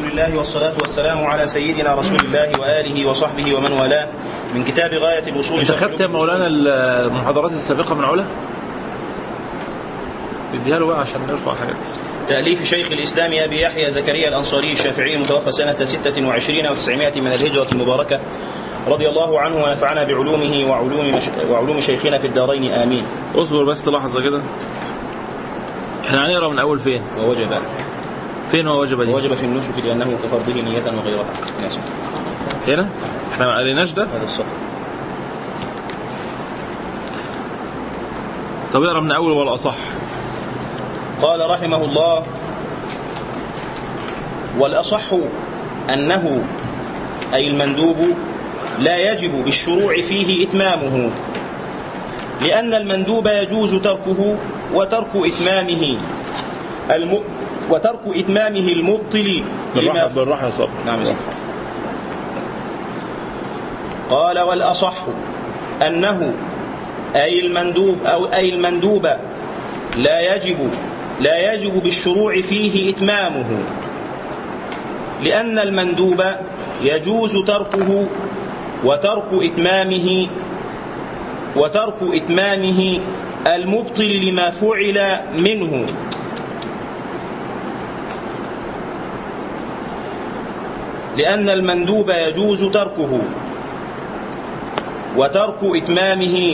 الله والصلاة والسلام على سيدنا رسول الله وآله وصحبه ومن والاه من كتاب غاية الوصول انت خدت يا مولانا المحاضرات السابقه من علا اديها له بقى عشان نرفع حاجات تأليف شيخ الإسلام أبي يحيى زكريا الأنصاري الشافعي المتوفى سنة 26 و900 من الهجرة المباركة رضي الله عنه ونفعنا بعلومه وعلوم, مش... وعلوم شيخنا في الدارين آمين اصبر بس لحظه كده احنا هنقرا من اول فين ووجب فين هو وجب دي ووجب في النسك لأنه كفرضه نية وغيرها أنا آسف. هنا احنا ما قريناش ده هذا السطر طب اقرا من اول ولا اصح قال رحمه الله والأصح أنه أي المندوب لا يجب بالشروع فيه إتمامه لأن المندوب يجوز تركه وترك إتمامه الم... وترك إتمامه المبطل بالراحه لما بالراحه يا صبري نعم يا سيدي. قال والأصح أنه أي المندوب أو أي المندوب لا يجب لا يجب بالشروع فيه إتمامه لأن المندوب يجوز تركه وترك إتمامه وترك إتمامه المبطل لما فعل منه لأن المندوب يجوز تركه وترك إتمامه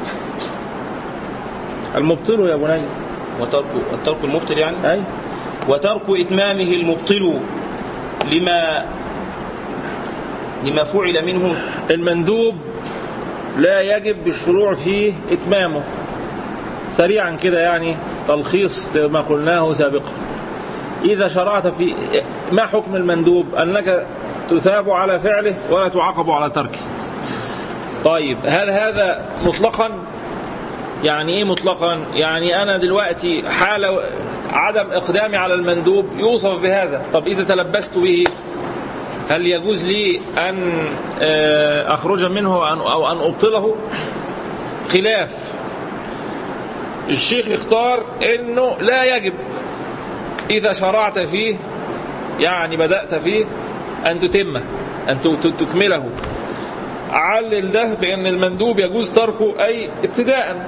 المبطل يا بني وترك الترك المبطل يعني اي وترك إتمامه المبطل لما لما فعل منه المندوب لا يجب بالشروع فيه اتمامه سريعا كده يعني تلخيص لما قلناه سابقا إذا شرعت في ما حكم المندوب أنك تثاب على فعله ولا تعاقب على تركه طيب هل هذا مطلقا يعني ايه مطلقا يعني انا دلوقتي حال عدم اقدامي على المندوب يوصف بهذا طب اذا تلبست به هل يجوز لي ان آه، اخرج منه أن- او ان ابطله خلاف الشيخ اختار انه لا يجب اذا شرعت فيه يعني بدات فيه ان تتمه ان ت- ت- تكمله علل ده بان المندوب يجوز تركه اي ابتداء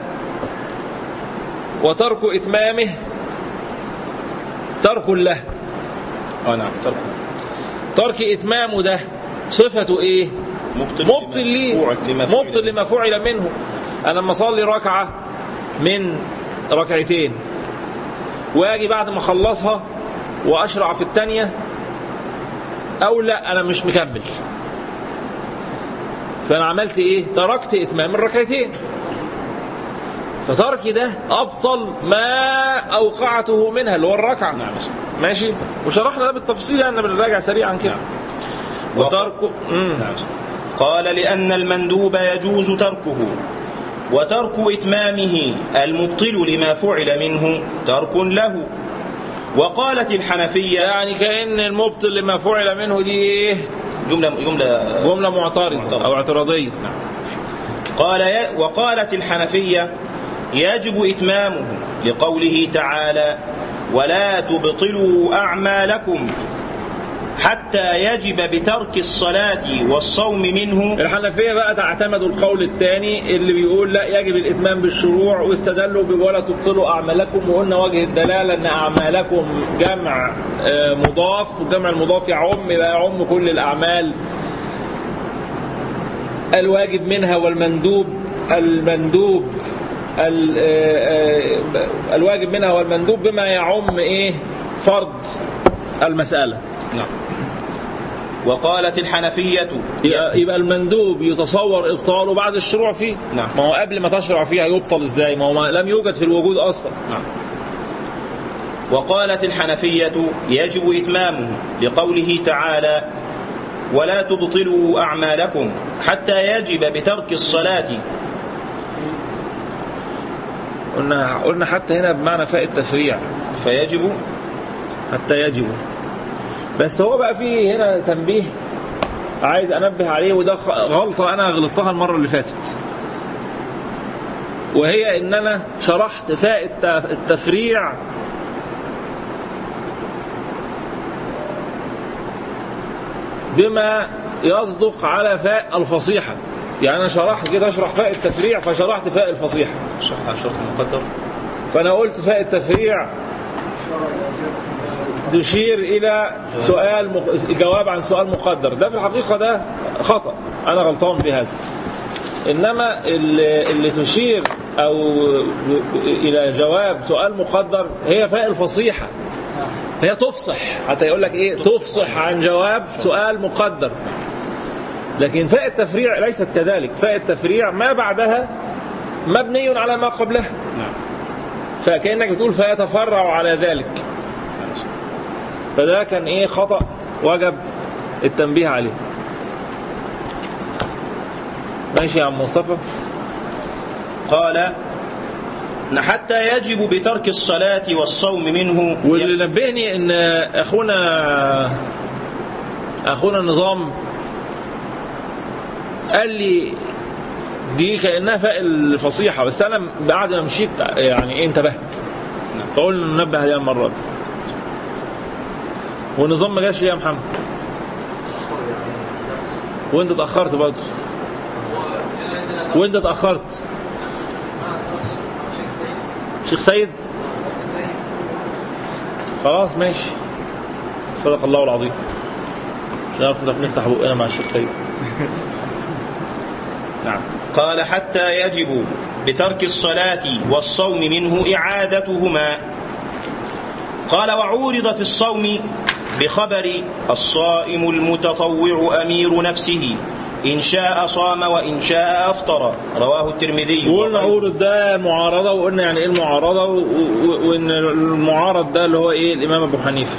وترك اتمامه ترك له اه نعم ترك ترك اتمامه ده صفته ايه مبطل مبطل ليه لما فعل- لما فعل مبطل لما فعل منه انا لما اصلي ركعه من ركعتين واجي بعد ما اخلصها واشرع في الثانيه او لا انا مش مكمل فانا عملت ايه تركت اتمام الركعتين فتركي ده ابطل ما اوقعته منها اللي هو الركعه نعم يا سيدي. ماشي وشرحنا ده بالتفصيل يعني بنراجع سريعا كده وتركه مم. نعم يا سيدي. قال لأن المندوب يجوز تركه وترك إتمامه المبطل لما فعل منه ترك له وقالت الحنفية يعني كأن المبطل لما فعل منه دي ايه جملة جملة جملة معترضة معترضة. أو اعتراضية قال ي... وقالت الحنفية يجب إتمامه لقوله تعالى ولا تبطلوا أعمالكم حتى يجب بترك الصلاة والصوم منه الحنفية بقى تعتمد القول الثاني اللي بيقول لا يجب الإتمام بالشروع واستدلوا ب ولا تبطلوا أعمالكم وقلنا وجه الدلالة أن أعمالكم جمع آه، مضاف والجمع المضاف يعم بقى يعم كل الأعمال الواجب منها والمندوب المندوب ال- آه، آه، الواجب منها والمندوب بما يعم ايه فرض المسألة نعم وقالت الحنفية يبقى يبقى المندوب يتصور ابطاله بعد الشروع فيه نعم. ما هو قبل ما تشرع فيه هيبطل ازاي ما هو ما لم يوجد في الوجود اصلا نعم. وقالت الحنفية يجب إتمامه لقوله تعالى ولا تبطلوا أعمالكم حتى يجب بترك الصلاة قلنا قلنا حتى هنا بمعنى فاء التفريع فيجب حتى يجب بس هو بقى فيه هنا تنبيه عايز انبه عليه وده خ- غلطه انا غلطتها المره اللي فاتت وهي ان انا شرحت فاء الت- التفريع بما يصدق على فاء الفصيحة يعني أنا شرحت كده أشرح فاء التفريع فشرحت فاء الفصيحة صح على شرط المقدر فأنا قلت فاء التفريع تشير إلى سؤال مق... جواب عن سؤال مقدر ده في الحقيقة ده خطأ أنا غلطان في هذا إنما اللي, اللي تشير أو إلى جواب سؤال مقدر هي فاء الفصيحة فهي تفصح حتى يقول لك إيه تفصح عن جواب سؤال مقدر لكن فاء التفريع ليست كذلك فاء التفريع ما بعدها مبني على ما قبلها نعم فكأنك بتقول فيتفرع على ذلك فده كان ايه خطأ وجب التنبيه عليه ماشي يا عم مصطفى قال حتى يجب بترك الصلاة والصوم منه واللي نبهني ان اخونا اخونا نظام قال لي دي كانها فاء الفصيحه بس انا بعد ما مشيت يعني ايه انتبهت فقلنا ننبه عليها المره دي والنظام ما جاش ليه يا محمد وانت اتاخرت برضه وانت اتاخرت شيخ سيد خلاص ماشي صدق الله العظيم مش هنعرف نفتح بقنا مع الشيخ سيد نعم قال حتى يجب بترك الصلاة والصوم منه إعادتهما قال وعورض في الصوم بخبر الصائم المتطوع أمير نفسه إن شاء صام وإن شاء أفطر رواه الترمذي وقلنا عورض ده معارضة وقلنا يعني ايه المعارضة و- و- وان المعارض ده اللي هو ايه الامام ابو حنيفة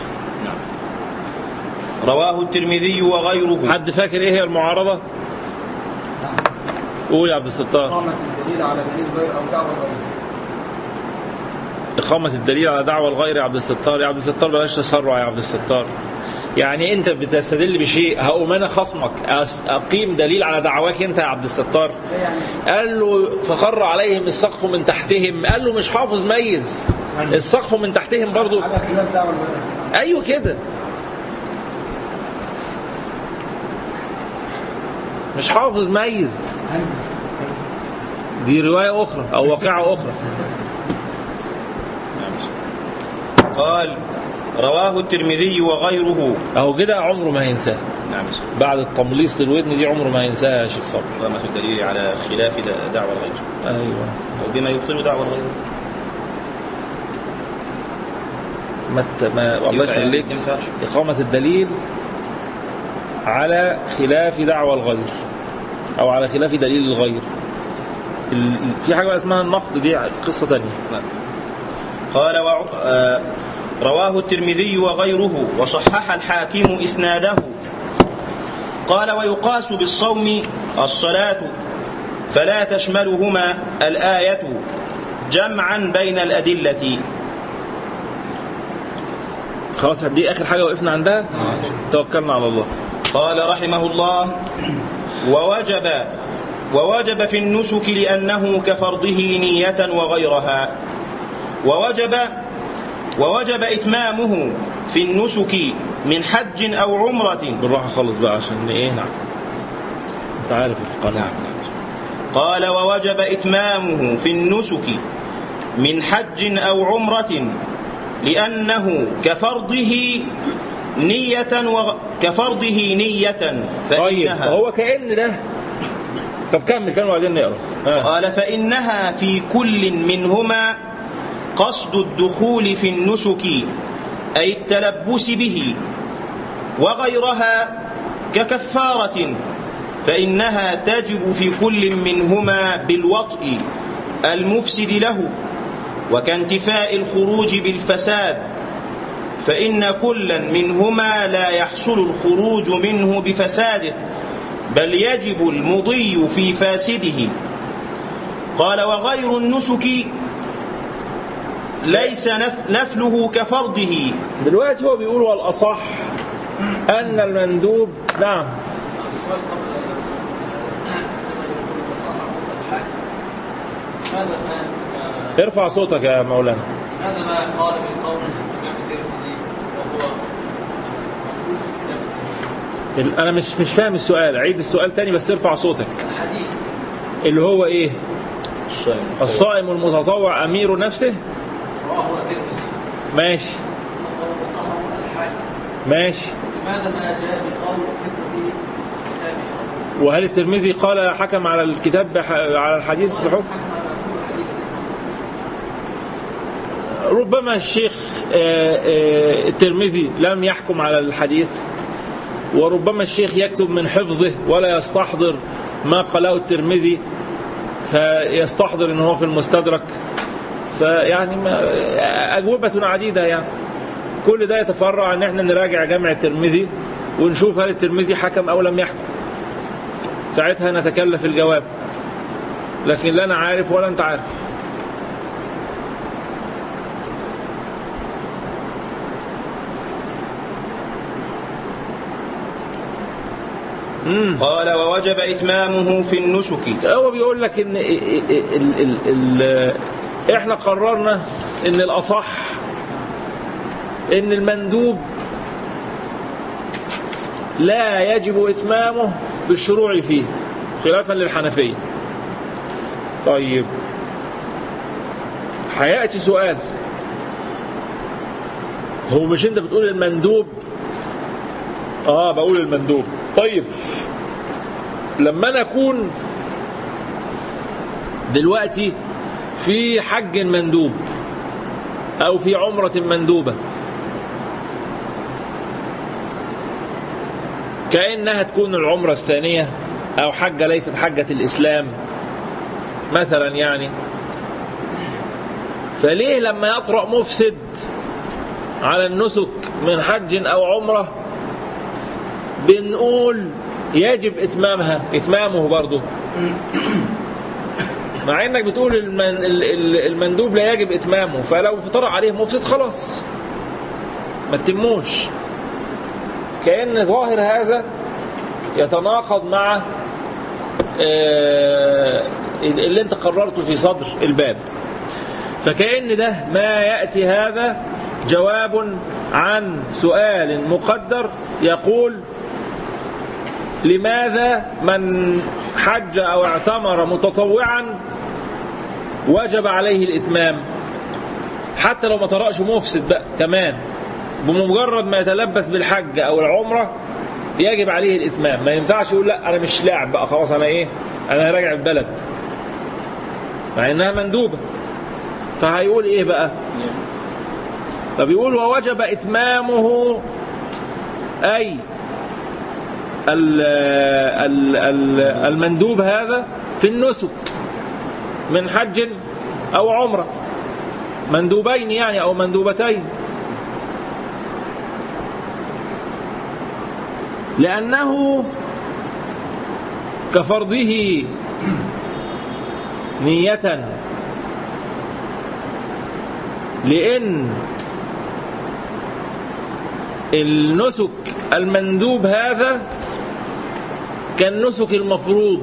رواه الترمذي وغيره حد فاكر ايه هي المعارضة قول يا عبد الستار إقامة الدليل على دليل غير أو دعوة غير إقامة الدليل على دعوة الغير يا عبد الستار يا عبد الستار بلاش تسرع يا عبد الستار يعني انت بتستدل بشيء هقوم انا خصمك أس- اقيم دليل على دعواك انت يا عبد الستار يعني قال له فقر عليهم السقف من تحتهم قال له مش حافظ ميز السقف من تحتهم برضو على خلاف دعوة غير أصلا ايوه كده مش حافظ ميز هندس دي رواية أخرى أو واقعة أخرى قال رواه الترمذي وغيره أهو كده عمره ما هينساه نعم بعد التمليص للودن دي عمره ما هينساها يا شيخ صبري إقامة الدليل على خلاف د- دعوى الغير أيوه أو بما يبطل دعوى الغير ما ت- ما الله ينفع يعني؟ يخليك ينفعش. إقامة الدليل على خلاف دعوى الغير أو على خلاف دليل الغير ال- في حاجة بقى اسمها النقد دي قصة تانية نعم. قال وع... آه رواه الترمذي وغيره وصحح الحاكم إسناده قال ويقاس بالصوم الصلاة فلا تشملهما الآية جمعا بين الأدلة خلاص دي آخر حاجة وقفنا عندها توكلنا على الله قال رحمه الله ووجب ووجب في النسك لأنه كفرضه نية وغيرها ووجب ووجب إتمامه في النسك من حج أو عمرة بالراحة خالص بقى عشان إيه نعم أنت عارف القناة قال ووجب إتمامه في النسك من حج أو عمرة لأنه كفرضه نية وغ... كفرضه نية طيب فإنها هو كأن ده طب كمل كمل وبعدين نقرا ها. قال فإنها في كل منهما قصد الدخول في النسك أي التلبس به وغيرها ككفارة فإنها تجب في كل منهما بالوطء المفسد له وكانتفاء الخروج بالفساد فإن كلا منهما لا يحصل الخروج منه بفساده بل يجب المضي في فاسده قال وغير النسك ليس نف- نفله كفرضه دلوقتي هو بيقول والأصح أن المندوب نعم السؤال قبل هذا ما ارفع صوتك يا مولانا هذا ما قال في قول الإمام الترمذي وهو مقول في كتاب التوحيد ال- انا مش مش فاهم السؤال عيد السؤال تاني بس ارفع صوتك الحديث اللي هو ايه الصائم الصائم المتطوع امير نفسه رواه الترمذي ماشي وصححه الحاكم ماشي لماذا ما جاء بقول فتنة كتابه أصلا؟ وهل الترمذي قال حكم على الكتاب بح... على الحديث بحكم حكم على كل حديث ربما الشيخ آه، آه، الترمذي لم يحكم على الحديث وربما الشيخ يكتب من حفظه ولا يستحضر ما قاله الترمذي فيستحضر ان هو في المستدرك فيعني ما اجوبه عديده يعني كل ده يتفرع ان احنا نراجع جامع الترمذي ونشوف هل الترمذي حكم او لم يحكم ساعتها نتكلف الجواب لكن لا انا عارف ولا انت عارف مم. قال ووجب إتمامه في النسك هو بيقول لك ان ال ال ال ال احنا قررنا ان الاصح ان المندوب لا يجب اتمامه بالشروع فيه خلافا للحنفيه طيب هياتي سؤال هو مش انت بتقول المندوب اه بقول المندوب طيب لما انا اكون دلوقتي في حج مندوب او في عمرة مندوبة كأنها تكون العمرة الثانية او حجة ليست حجة الاسلام مثلا يعني فليه لما يطرأ مفسد على النسك من حج او عمره بنقول يجب اتمامها اتمامه برضه مع انك بتقول المن ال- ال- المندوب لا يجب اتمامه فلو طرأ عليه مفسد خلاص ما تتموش كأن ظاهر هذا يتناقض مع آه، اللي انت قررته في صدر الباب فكأن ده ما يأتي هذا جواب عن سؤال مقدر يقول لماذا من حج أو اعتمر متطوعا وجب عليه الإتمام حتى لو ما طرأش مفسد بقى كمان بمجرد ما يتلبس بالحج أو العمرة يجب عليه الإتمام ما ينفعش يقول لا أنا مش لاعب بقى خلاص أنا إيه أنا راجع البلد مع إنها مندوبة فهيقول إيه بقى فبيقول ووجب إتمامه أي ال- ال- ال- المندوب هذا في النسك من حج أو عمرة مندوبين يعني أو مندوبتين لأنه كفرضه نية لأن النسك المندوب هذا كالنسك المفروض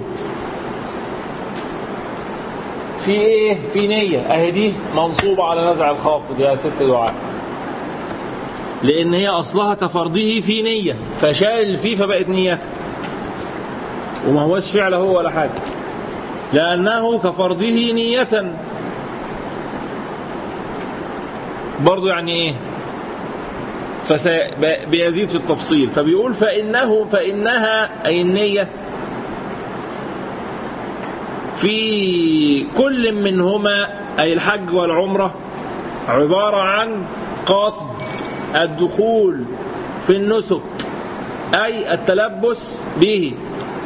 في ايه في نية اهي دي منصوبة على نزع الخافض يا ست دعاء لان هي اصلها كفرضه في نية فشال الفي فبقت نيته وما هوش فعل هو ولا حاجة لأنه كفرضه نية برضو يعني ايه فبيزيد في التفصيل فبيقول فإنه فإنها أي النية في كل منهما أي الحج والعمرة عبارة عن قصد الدخول في النسك أي التلبس به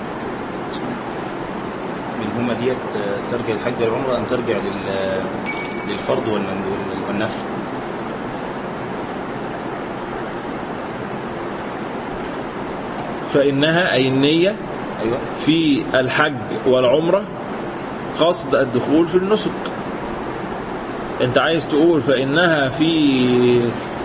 من هما ديت آه، ترجع الحج والعمرة أم ترجع لل- للفرض والمن- وال- والنفل فإنها أي النية أيوة في الحج والعمرة قصد الدخول في النسك انت عايز تقول فإنها في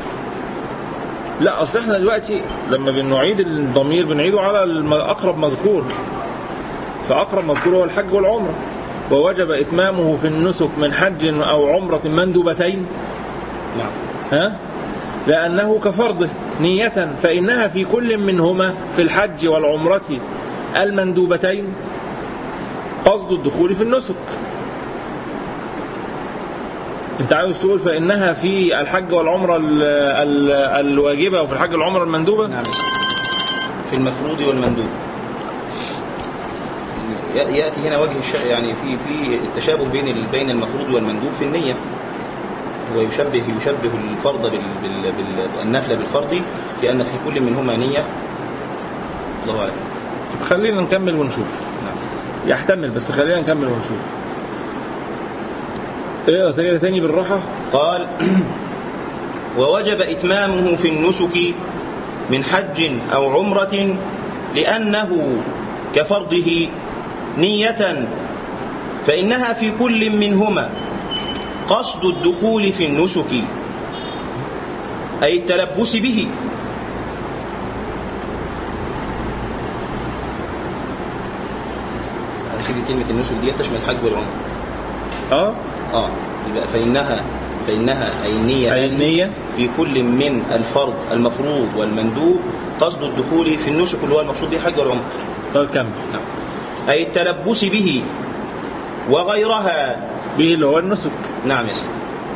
لا اصل احنا دلوقتي لما بنعيد الضمير بنعيده على الم- اقرب مذكور فاقرب مذكور هو الحج والعمره ووجب اتمامه في النسك من حج او عمره مندوبتين نعم ها لانه كفرضه نية فإنها في كل منهما في الحج والعمرة المندوبتين قصد الدخول في النسك انت عاوز تقول فإنها في الحج والعمرة ال- ال- الواجبة وفي الحج والعمرة المندوبة نعم في المفروض والمندوب ي- ياتي هنا وجه الش... يعني في في التشابه بين ال- بين المفروض والمندوب في النيه هو يشبه يشبه الفرض بال... بال... بال... النفل بالفرض في ان في كل منهما نيه الله اعلم خلينا نكمل ونشوف نعم يحتمل بس خلينا نكمل ونشوف ايه تاني تاني بالراحة قال ووجب إتمامه في النسك من حج أو عمرة لأنه كفرضه نية فإنها في كل منهما قصد الدخول في النسك أي التلبس به يا سيدي كلمة النسك دي تشمل الحج والعمرة اه اه يبقى فإنها فإنها أي النية أي النية. في كل من الفرض المفروض والمندوب قصد الدخول في النسك اللي هو المقصود به حج والعمرة طيب كمل نعم أي التلبس به وغيرها به اللي هو النسك نعم يا سيدي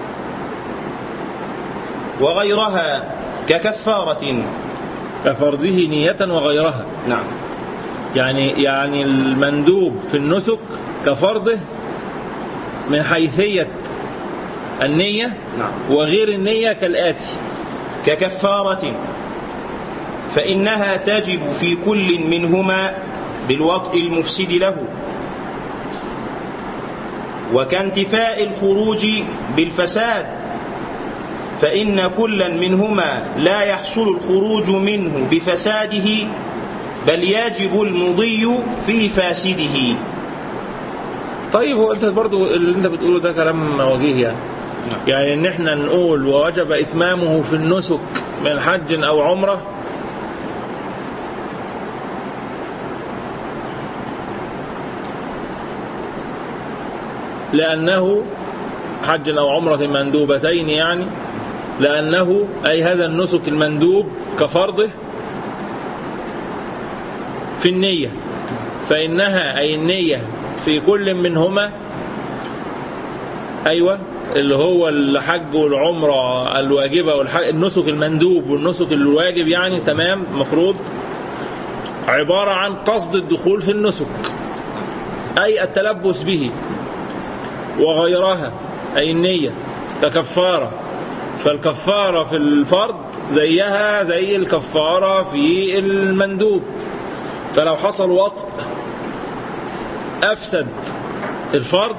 وغيرها ككفارة كفرضه نية وغيرها نعم يعني يعني المندوب في النسك كفرضه من حيثية النية نعم وغير النية كالآتي ككفارة فإنها تجب في كل منهما بالوطء المفسد له وكانتفاء الخروج بالفساد فإن كلا منهما لا يحصل الخروج منه بفساده بل يجب المضي في فاسده طيب هو انت برضو اللي انت بتقوله ده كلام وجيه يعني نعم. يعني ان احنا نقول ووجب اتمامه في النسك من حج او عمره لانه حج او عمره مندوبتين يعني لانه اي هذا النسك المندوب كفرضه في النيه فانها اي النيه في كل منهما ايوه اللي هو الحج والعمره الواجبه والحج النسك المندوب والنسك الواجب يعني تمام مفروض عباره عن قصد الدخول في النسك اي التلبس به وغيرها اي النيه ككفاره فالكفاره في الفرض زيها زي الكفاره في المندوب فلو حصل وطء افسد الفرض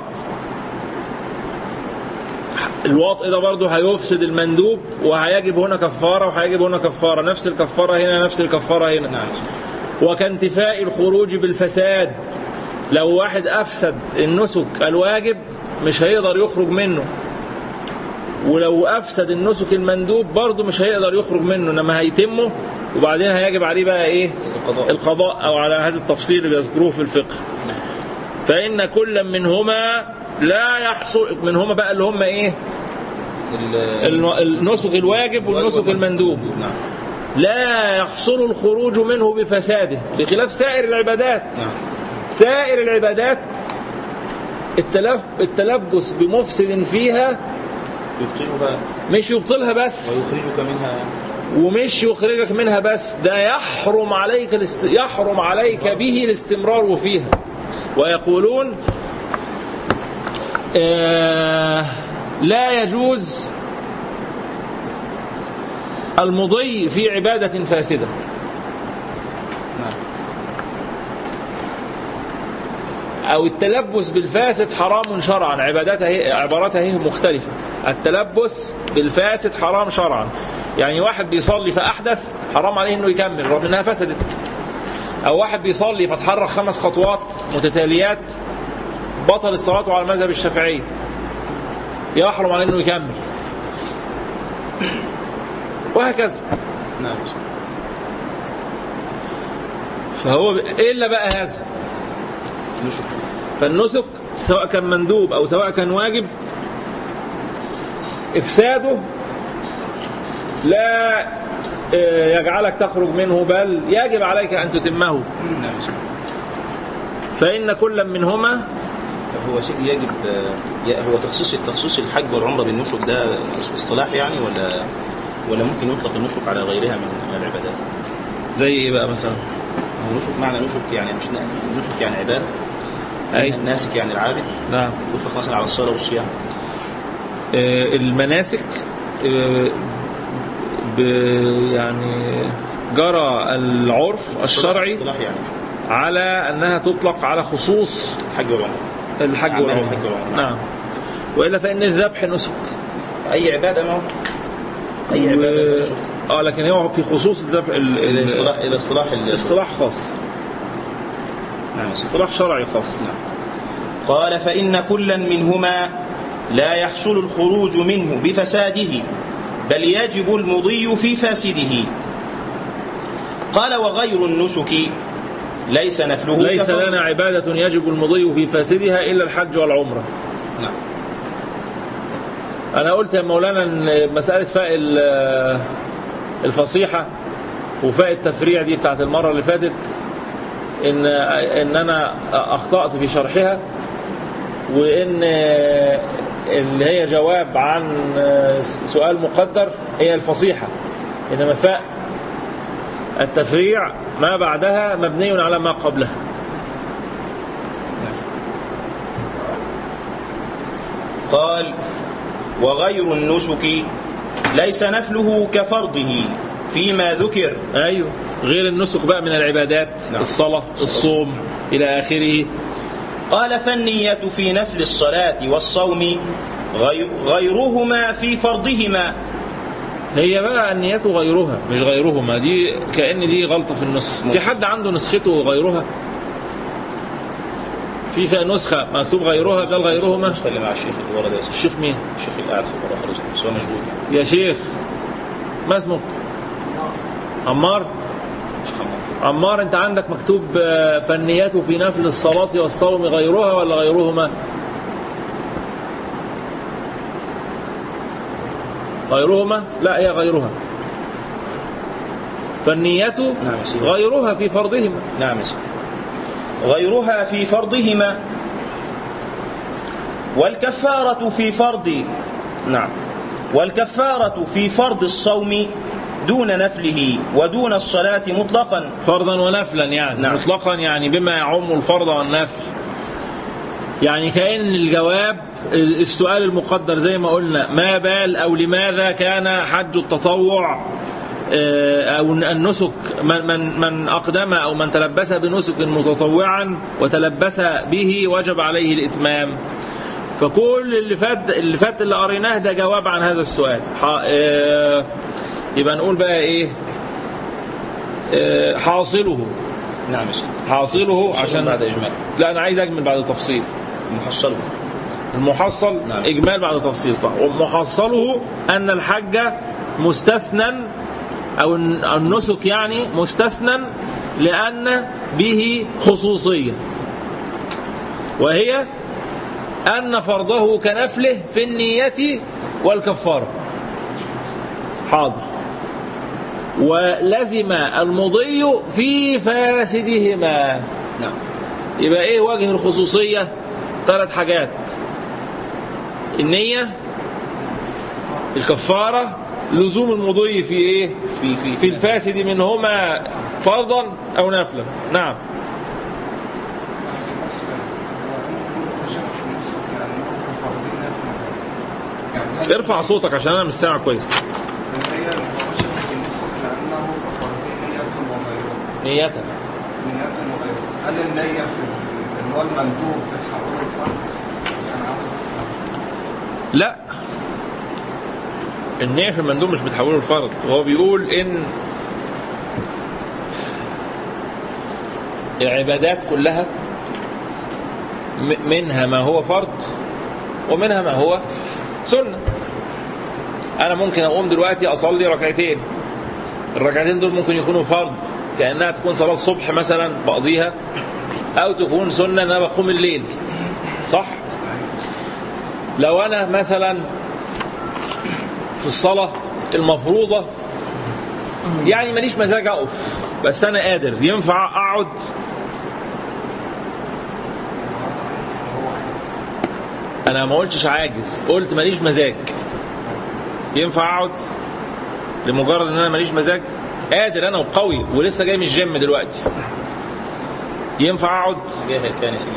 الوطء ده برضه هيفسد المندوب وهيجب هنا كفاره وهيجب هنا كفاره نفس الكفاره هنا نفس الكفاره هنا نعم وكانتفاء الخروج بالفساد لو واحد افسد النسك الواجب مش هيقدر يخرج منه ولو افسد النسك المندوب برضه مش هيقدر يخرج منه انما هيتمه وبعدين هيجب عليه بقى ايه القضاء القضاء او على هذا التفصيل اللي بيذكروه في الفقه فان كل منهما لا يحصل منهما بقى اللي هم ايه ال- الن- النسك الواجب والنسك المندوب نعم لا يحصل الخروج منه بفساده بخلاف سائر العبادات نعم سائر العبادات التلف التلبس بمفسد فيها يبطلها مش يبطلها بس ويخرجك منها ومش يخرجك منها بس ده يحرم عليك الاست... يحرم عليك به الاستمرار فيها ويقولون آه لا يجوز المضي في عبادة فاسدة نعم أو التلبس بالفاسد حرام شرعا عباداتها هي عباراتها هي مختلفة التلبس بالفاسد حرام شرعا يعني واحد بيصلي فأحدث حرام عليه إنه يكمل رغم إنها فسدت أو واحد بيصلي فتحرك خمس خطوات متتاليات بطل الصلاة على مذهب الشافعية يحرم عليه إنه يكمل وهكذا نعم فهو ب... إلا بقى هذا نسك فالنسك سواء كان مندوب او سواء كان واجب افساده لا آه، يجعلك تخرج منه بل يجب عليك أن تتمه نعم يا سيدي. فإن كل منهما طب هو سيدي يجب آه، ي- هو تخصيص تخصيص الحج والعمره بالنسك ده اصطلاح يعني ولا ولا ممكن يطلق النسك على غيرها من من العبادات؟ زي إيه بقى مثلا هو نسك معنى نسك يعني مش ن- نسك يعني عباده أي الناسك يعني العابد نعم يطلق مثلا على الصلاه والصيام آه، المناسك آه، ب يعني جرى العرف الشرعي اصطلاح يعني على أنها تطلق على خصوص الحج والعمره الحج أعمال والعمرة الحج والعمرة. نعم وإلا فإن الذبح نسك اي عباده ما هو اي عباده و... نسك اه لكن هو في خصوص الذبح ال... اذا ال- اصطلاح اذا اصطلاح ال- اصطلاح خاص نعم يا سيدي. اصطلاح شرعي خاص قال فإن كلا منهما لا يحصل الخروج منه بفساده بل يجب المضي في فاسده قال وغير النسك ليس نفله ليس كفرض. لنا عبادة يجب المضي في فاسدها إلا الحج والعمرة نعم أنا قلت يا مولانا إن مسألة فاء ال- الفصيحة وفاء التفريع دي بتاعت المرة اللي فاتت إن إن أنا أخطأت في شرحها وإن اللي هي جواب عن سؤال مقدر هي الفصيحة إنما فاء التفريع ما بعدها مبني على ما قبلها قال وغير النسك ليس نفله كفرضه فيما ذكر ايوه غير النسك بقى من العبادات نعم. الصلاة الصوم إلى آخره قال فالنية في نفل الصلاة والصوم غير غيرهما في فرضهما هي بقى النية غيرها مش غيرهما دي كأن دي غلطة في النسخ في حد عنده نسخته غيرها في فيها نسخة مكتوب غيرها قال غيرهما النسخة اللي مع الشيخ اللي ورا ده اسمه الشيخ مين الشيخ اللي قاعد في بره خالص بس هو مشغول يا شيخ ما اسمك عمار مش حمار عمار انت عندك مكتوب آه، فالنيات في نفل الصلاة والصوم غيرها ولا غيرهما غيرهما لا هي غيرها فالنية نعم يا سيدي. غيرها في فرضهما نعم يا سيدي. غيرها في فرضهما والكفارة في فرض نعم والكفارة في فرض الصوم دون نفله ودون الصلاة مطلقا فرضا ونفلا يعني نعم. مطلقا يعني بما يعم الفرض والنفل يعني كأن الجواب السؤال المقدر زي ما قلنا ما بال أو لماذا كان حج التطوع آه، أو النسك من من من أقدم أو من تلبس بنسك متطوعا وتلبس به وجب عليه الإتمام فكل اللي فات اللي فات اللي قريناه ده جواب عن هذا السؤال ح- آه، يبقى نقول بقى إيه آه، حاصله نعم يا سيدي حاصله عشان بعد إجمال لا أنا عايز أجمل بعد تفصيل محصله المحصل نعم. إجمال بعد تفصيل صح ومحصله أن الحج مستثنى أو الن- النسك يعني مستثنى لأن به خصوصية وهي أن فرضه كنفله في النية والكفارة حاضر ولزم المضي في فاسدهما نعم يبقى ايه وجه الخصوصية ثلاث حاجات النية الكفارة لزوم المضي في ايه في في في الفاسد منهما فرضا او نفلا نعم ارفع صوتك عشان انا مش سامع كويس نية هل النية في اللي هو المندوب بتحوله لفرد؟ يعني عاوز لا النية في المندوب مش بتحوله لفرض هو بيقول ان العبادات كلها م- منها ما هو فرض ومنها ما هو سنة أنا ممكن أقوم دلوقتي أصلي ركعتين الركعتين دول ممكن يكونوا فرض كأنها تكون صلاة الصبح مثلا بقضيها أو تكون سنة أن أنا بقوم الليل صح؟ لو أنا مثلا في الصلاة المفروضة يعني ماليش مزاج اقف بس انا قادر ينفع اقعد هو عايز انا ما قلتش عاجز قلت ماليش مزاج ينفع اقعد لمجرد ان انا ماليش مزاج قادر انا وقوي ولسه جاي من الجيم دلوقتي ينفع اقعد جاهل كان يا سيدي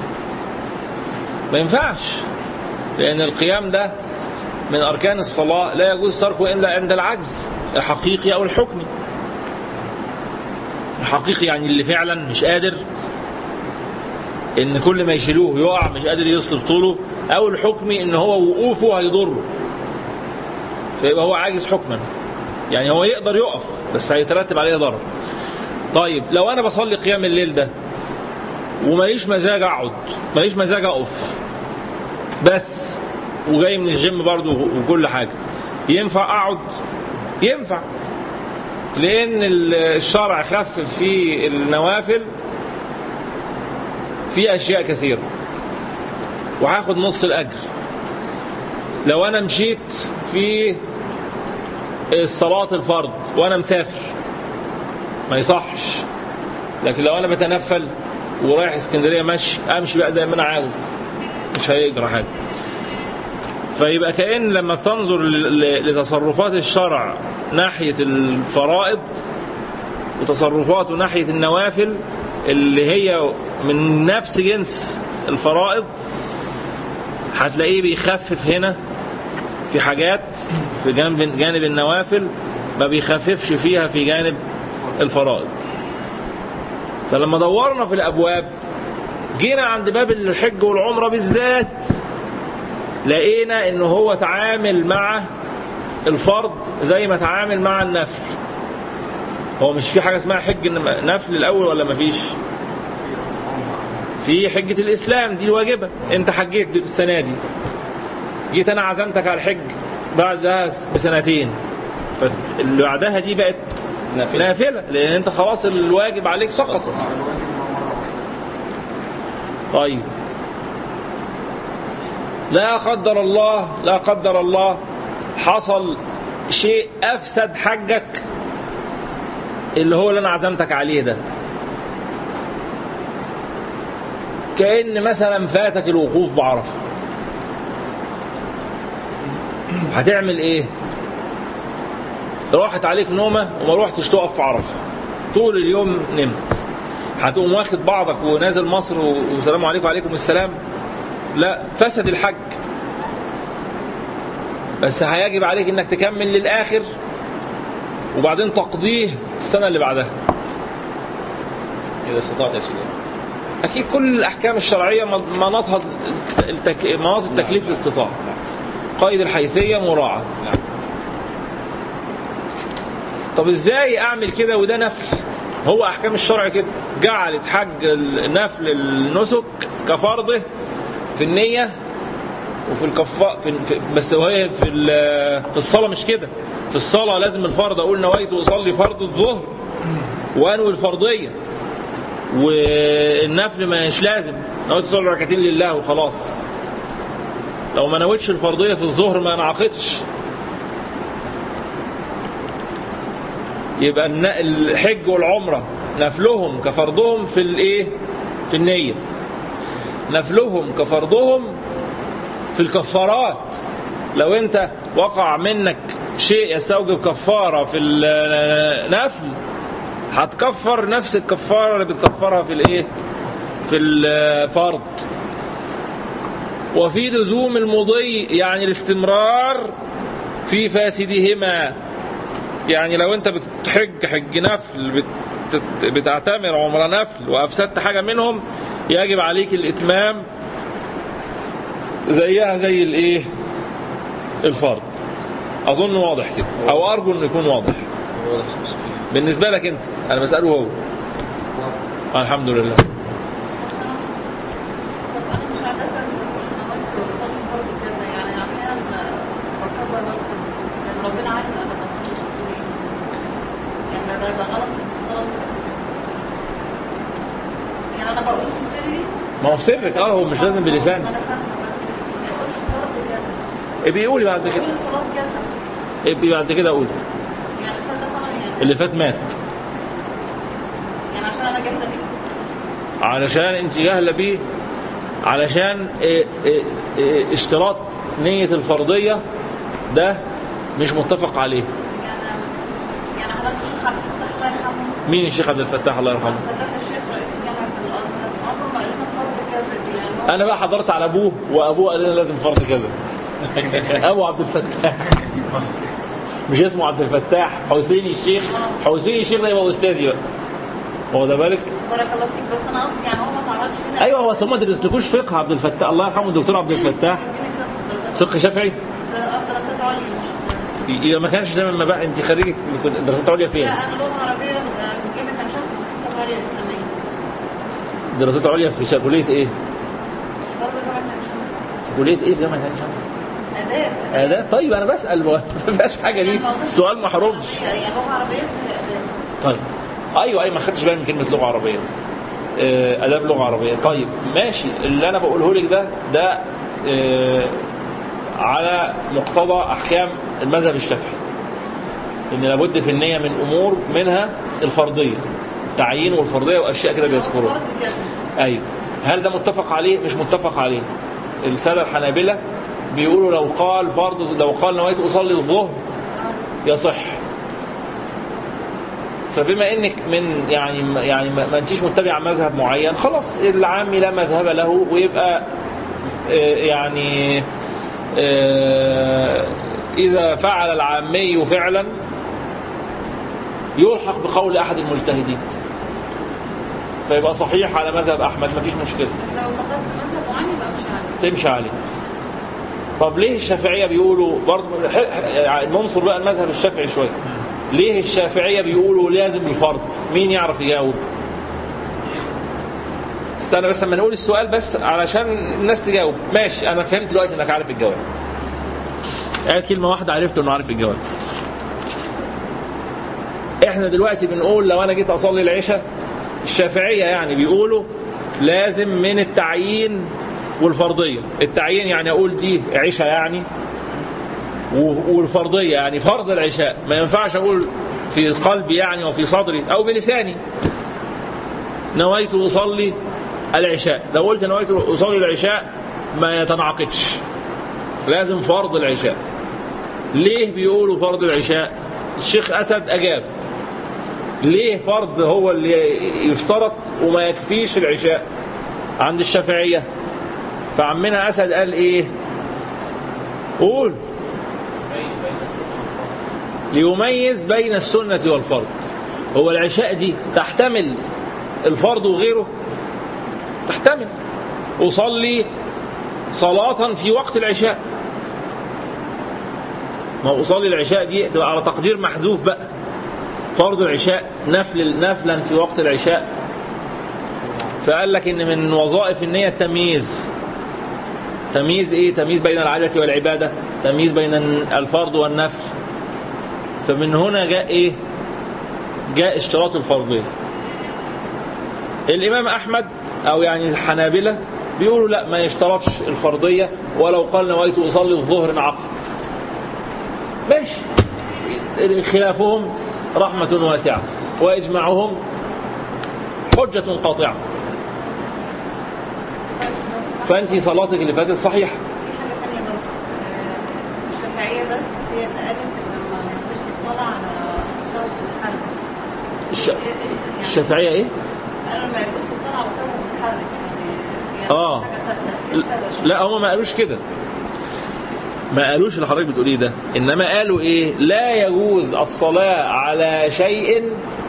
ما ينفعش لان القيام ده من اركان الصلاه لا يجوز تركه الا عند العجز الحقيقي او الحكمي الحقيقي يعني اللي فعلا مش قادر ان كل ما يشيلوه يقع مش قادر يصلب طوله او الحكمي ان هو وقوفه هيضره فيبقى هو عاجز حكما يعني هو يقدر يقف بس هيترتب عليه ضرر طيب لو انا بصلي قيام الليل ده وماليش مزاج اقعد ماليش مزاج اقف بس وجاي من الجيم برضو وكل حاجه ينفع اقعد ينفع لان الشرع خفف في النوافل في اشياء كثيره وهاخد نص الاجر لو انا مشيت في الصلاه الفرض وانا مسافر ما يصحش لكن لو انا بتنفل ورايح اسكندريه ماشي امشي بقى زي ما انا عاوز مش هيجرى حاجه فيبقى كأن لما تنظر ل- ل- لتصرفات الشرع ناحية الفرائض وتصرفاته ناحية النوافل اللي هي من نفس جنس الفرائض هتلاقيه بيخفف هنا في حاجات في جانب جانب النوافل ما بيخففش فيها في جانب الفرائض فلما دورنا في الابواب جينا عند باب الحج والعمره بالذات لقينا ان هو تعامل مع الفرض زي ما تعامل مع النفل هو مش في حاجه اسمها حج إنما نفل الاول ولا مفيش في حجه الاسلام دي الواجبه انت حجيت السنه دي جيت انا عزمتك على الحج بعدها بسنتين فاللي بعدها دي بقت نافلة نافله لان انت خلاص الواجب عليك سقط الواجب مرة واحدة طيب لا قدر الله لا قدر الله حصل شيء افسد حجك اللي هو اللي انا عزمتك عليه ده كأن مثلا فاتك الوقوف بعرفة هتعمل ايه راحت عليك نومة وما روحتش تقف في عرفة طول اليوم نمت هتقوم واخد بعضك ونازل مصر و- والسلام عليكم وعليكم السلام لا فسد الحج بس هيجب عليك انك تكمل للاخر وبعدين تقضيه السنه اللي بعدها إذا استطعت يا سيدي اكيد كل الاحكام الشرعيه من- مناطها التك... مناط التكليف الاستطاعه قيد الحيثيه مراعاه نعم طب ازاي اعمل كده وده نفل هو احكام الشرع كده جعلت حج النفل النسك كفرضه في النيه وفي الكفاء في, في بس وهي في ال- في الصلاه مش كده في الصلاه لازم الفرض اقول نويت اصلي فرض الظهر وانوي الفرضيه والنفل مش لازم نويت اصلي ركعتين لله وخلاص لو ما نويتش الفرضيه في الظهر ما انعقدش يبقى الن- الحج والعمرة نفلهم كفرضهم في الايه في النية نفلهم كفرضهم في الكفارات لو انت وقع منك شيء يستوجب كفارة في النفل هتكفر نفس الكفارة اللي بتكفرها في الايه في الفرض وفي لزوم المضي يعني الاستمرار في فاسدهما يعني لو انت بتحج حج نفل بت- بتعتمر عمره نفل وافسدت حاجه منهم يجب عليك الاتمام زيها زي الايه الفرض اظن واضح كده او ارجو انه يكون واضح بالنسبه لك انت انا بساله هو آه، الحمد لله طب انا مش عاده بقول نويت اصلي فرض كذا يعني احيانا بكبر بدخل لان ربنا عارف انا بصلي بقول ايه يعني ده ده غلط في الصلاه يعني انا بقول في سري ما هو في سرك اه هو مش لازم بلسانك انا فاهمه بس ما بقولش فرض كذا بيقولي بعد كده بقول صلاه كذا ابقي بعد كده قولي يعني فده طبعا يعني اللي فات مات يعني عشان انا جاهزه بيه علشان انت جاهله بيه علشان اه، اه، اه، اشتراط نية الفرضية ده مش متفق عليه يعني يعني حضرتك الشيخ عبد الفتاح الله يرحمه مين الشيخ عبد الفتاح الله يرحمه فتاح الشيخ رئيس جامعه الازهر عمره ما قال لنا فرض كافر يعني هو- انا بقى حضرت على ابوه وابوه قال لنا لازم فرض كذا ابو عبد الفتاح مش اسمه عبد الفتاح حسيني الشيخ حسيني الشيخ ده يبقى استاذي بقى واخد بالك بارك الله فيك بس انا قصدي يعني هو ما تعرضش هنا ايوه هو أصل هم ما درسلكوش فقه عبد الفتاح الله يرحمه الدكتور عبد الفتاح يديني فقه فقه شافعي دراسات دراسات عليا مش اذا ما كانش ده من مباحث انت خريجه كنت دراسات عليا فين؟ لا انا لغه عربيه جامعه عين شمس في دراسات عليا اسلاميه دراسات عليا في شا- كليه ايه؟ برضه جامعه عين شمس كليه ايه في جامعه عين شمس؟ اداب اداب طيب انا بسال ما فيهاش حاجه دي السؤال ما حرمش يعني لغه عربيه في اداب طيب ايوه ايوه ما خدتش بالي من كلمه لغه عربيه آه، اداب لغه عربيه طيب ماشي اللي انا بقوله لك ده ده آه، على مقتضى احكام المذهب الشافعي ان لابد في النيه من امور منها الفرضيه تعيين والفرضيه واشياء كده بيذكروها فرض كذا ايوه هل ده متفق عليه مش متفق عليه الساده الحنابله بيقولوا لو قال فرض لو قال نويت اصلي الظهر يصح فبما انك من يعني يعني ما ما انتيش متبع مذهب معين خلاص العامي لا مذهب له ويبقى آه، يعني آه، اذا فعل العامي فعلا يلحق بقول احد المجتهدين فيبقى صحيح على مذهب احمد ما فيش مشكله لو اتخذت مذهب معين يبقى مش عارف تمشي عليه طب ليه الشافعيه بيقولوا برضه ح- ح- ننصر بقى المذهب الشافعي شويه ليه الشافعيه بيقولوا لازم الفرض مين يعرف يجاوب استنى بس لما نقول السؤال بس علشان الناس تجاوب ماشي انا فهمت دلوقتي انك عارف الجواب قال كلمه واحده عرفت انه عارف الجواب احنا دلوقتي بنقول لو انا جيت اصلي العشاء الشافعيه يعني بيقولوا لازم من التعيين والفرضيه التعيين يعني اقول دي عشاء يعني و- والفرضيه يعني فرض العشاء ما ينفعش اقول في قلبي يعني وفي صدري او بلساني نويت اصلي العشاء لو قلت نويت اصلي العشاء ما يتنعقدش لازم فرض العشاء ليه بيقولوا فرض العشاء الشيخ اسد اجاب ليه فرض هو اللي يشترط وما يكفيش العشاء عند الشافعيه فعمنا اسد قال ايه قول ليميز بين السنة والفرض هو العشاء دي تحتمل الفرض وغيره تحتمل أصلي صلاة في وقت العشاء ما هو أصلي العشاء دي تبقى على تقدير محذوف بقى فرض العشاء نفل نفلا في وقت العشاء فقال لك ان من وظائف النية التمييز تمييز ايه تمييز بين العادة والعبادة تمييز بين الفرض والنفل فمن هنا جاء ايه جاء اشتراط الفرضية الامام احمد او يعني الحنابلة بيقولوا لا ما يشترطش الفرضية ولو قال نويت اصلي الظهر انعقد ماشي خلافهم رحمة واسعة واجماعهم حجة قاطعة بس بس فانت صلاتك اللي فاتت صحيحة في حاجة تانية برضه آه، الشافعية بس هي اللي قالت ما ينفعش الصلاة على ثوب متحرك الش... يعني الشافعية ايه؟ قالوا ما يجوز الصلاة على ثوب متحرك يعني يعني آه. حاجة ثابتة إيه السبب؟ لا هم ما قالوش كده ما قالوش اللي حضرتك بتقوليه ده انما قالوا ايه لا يجوز الصلاة على شيء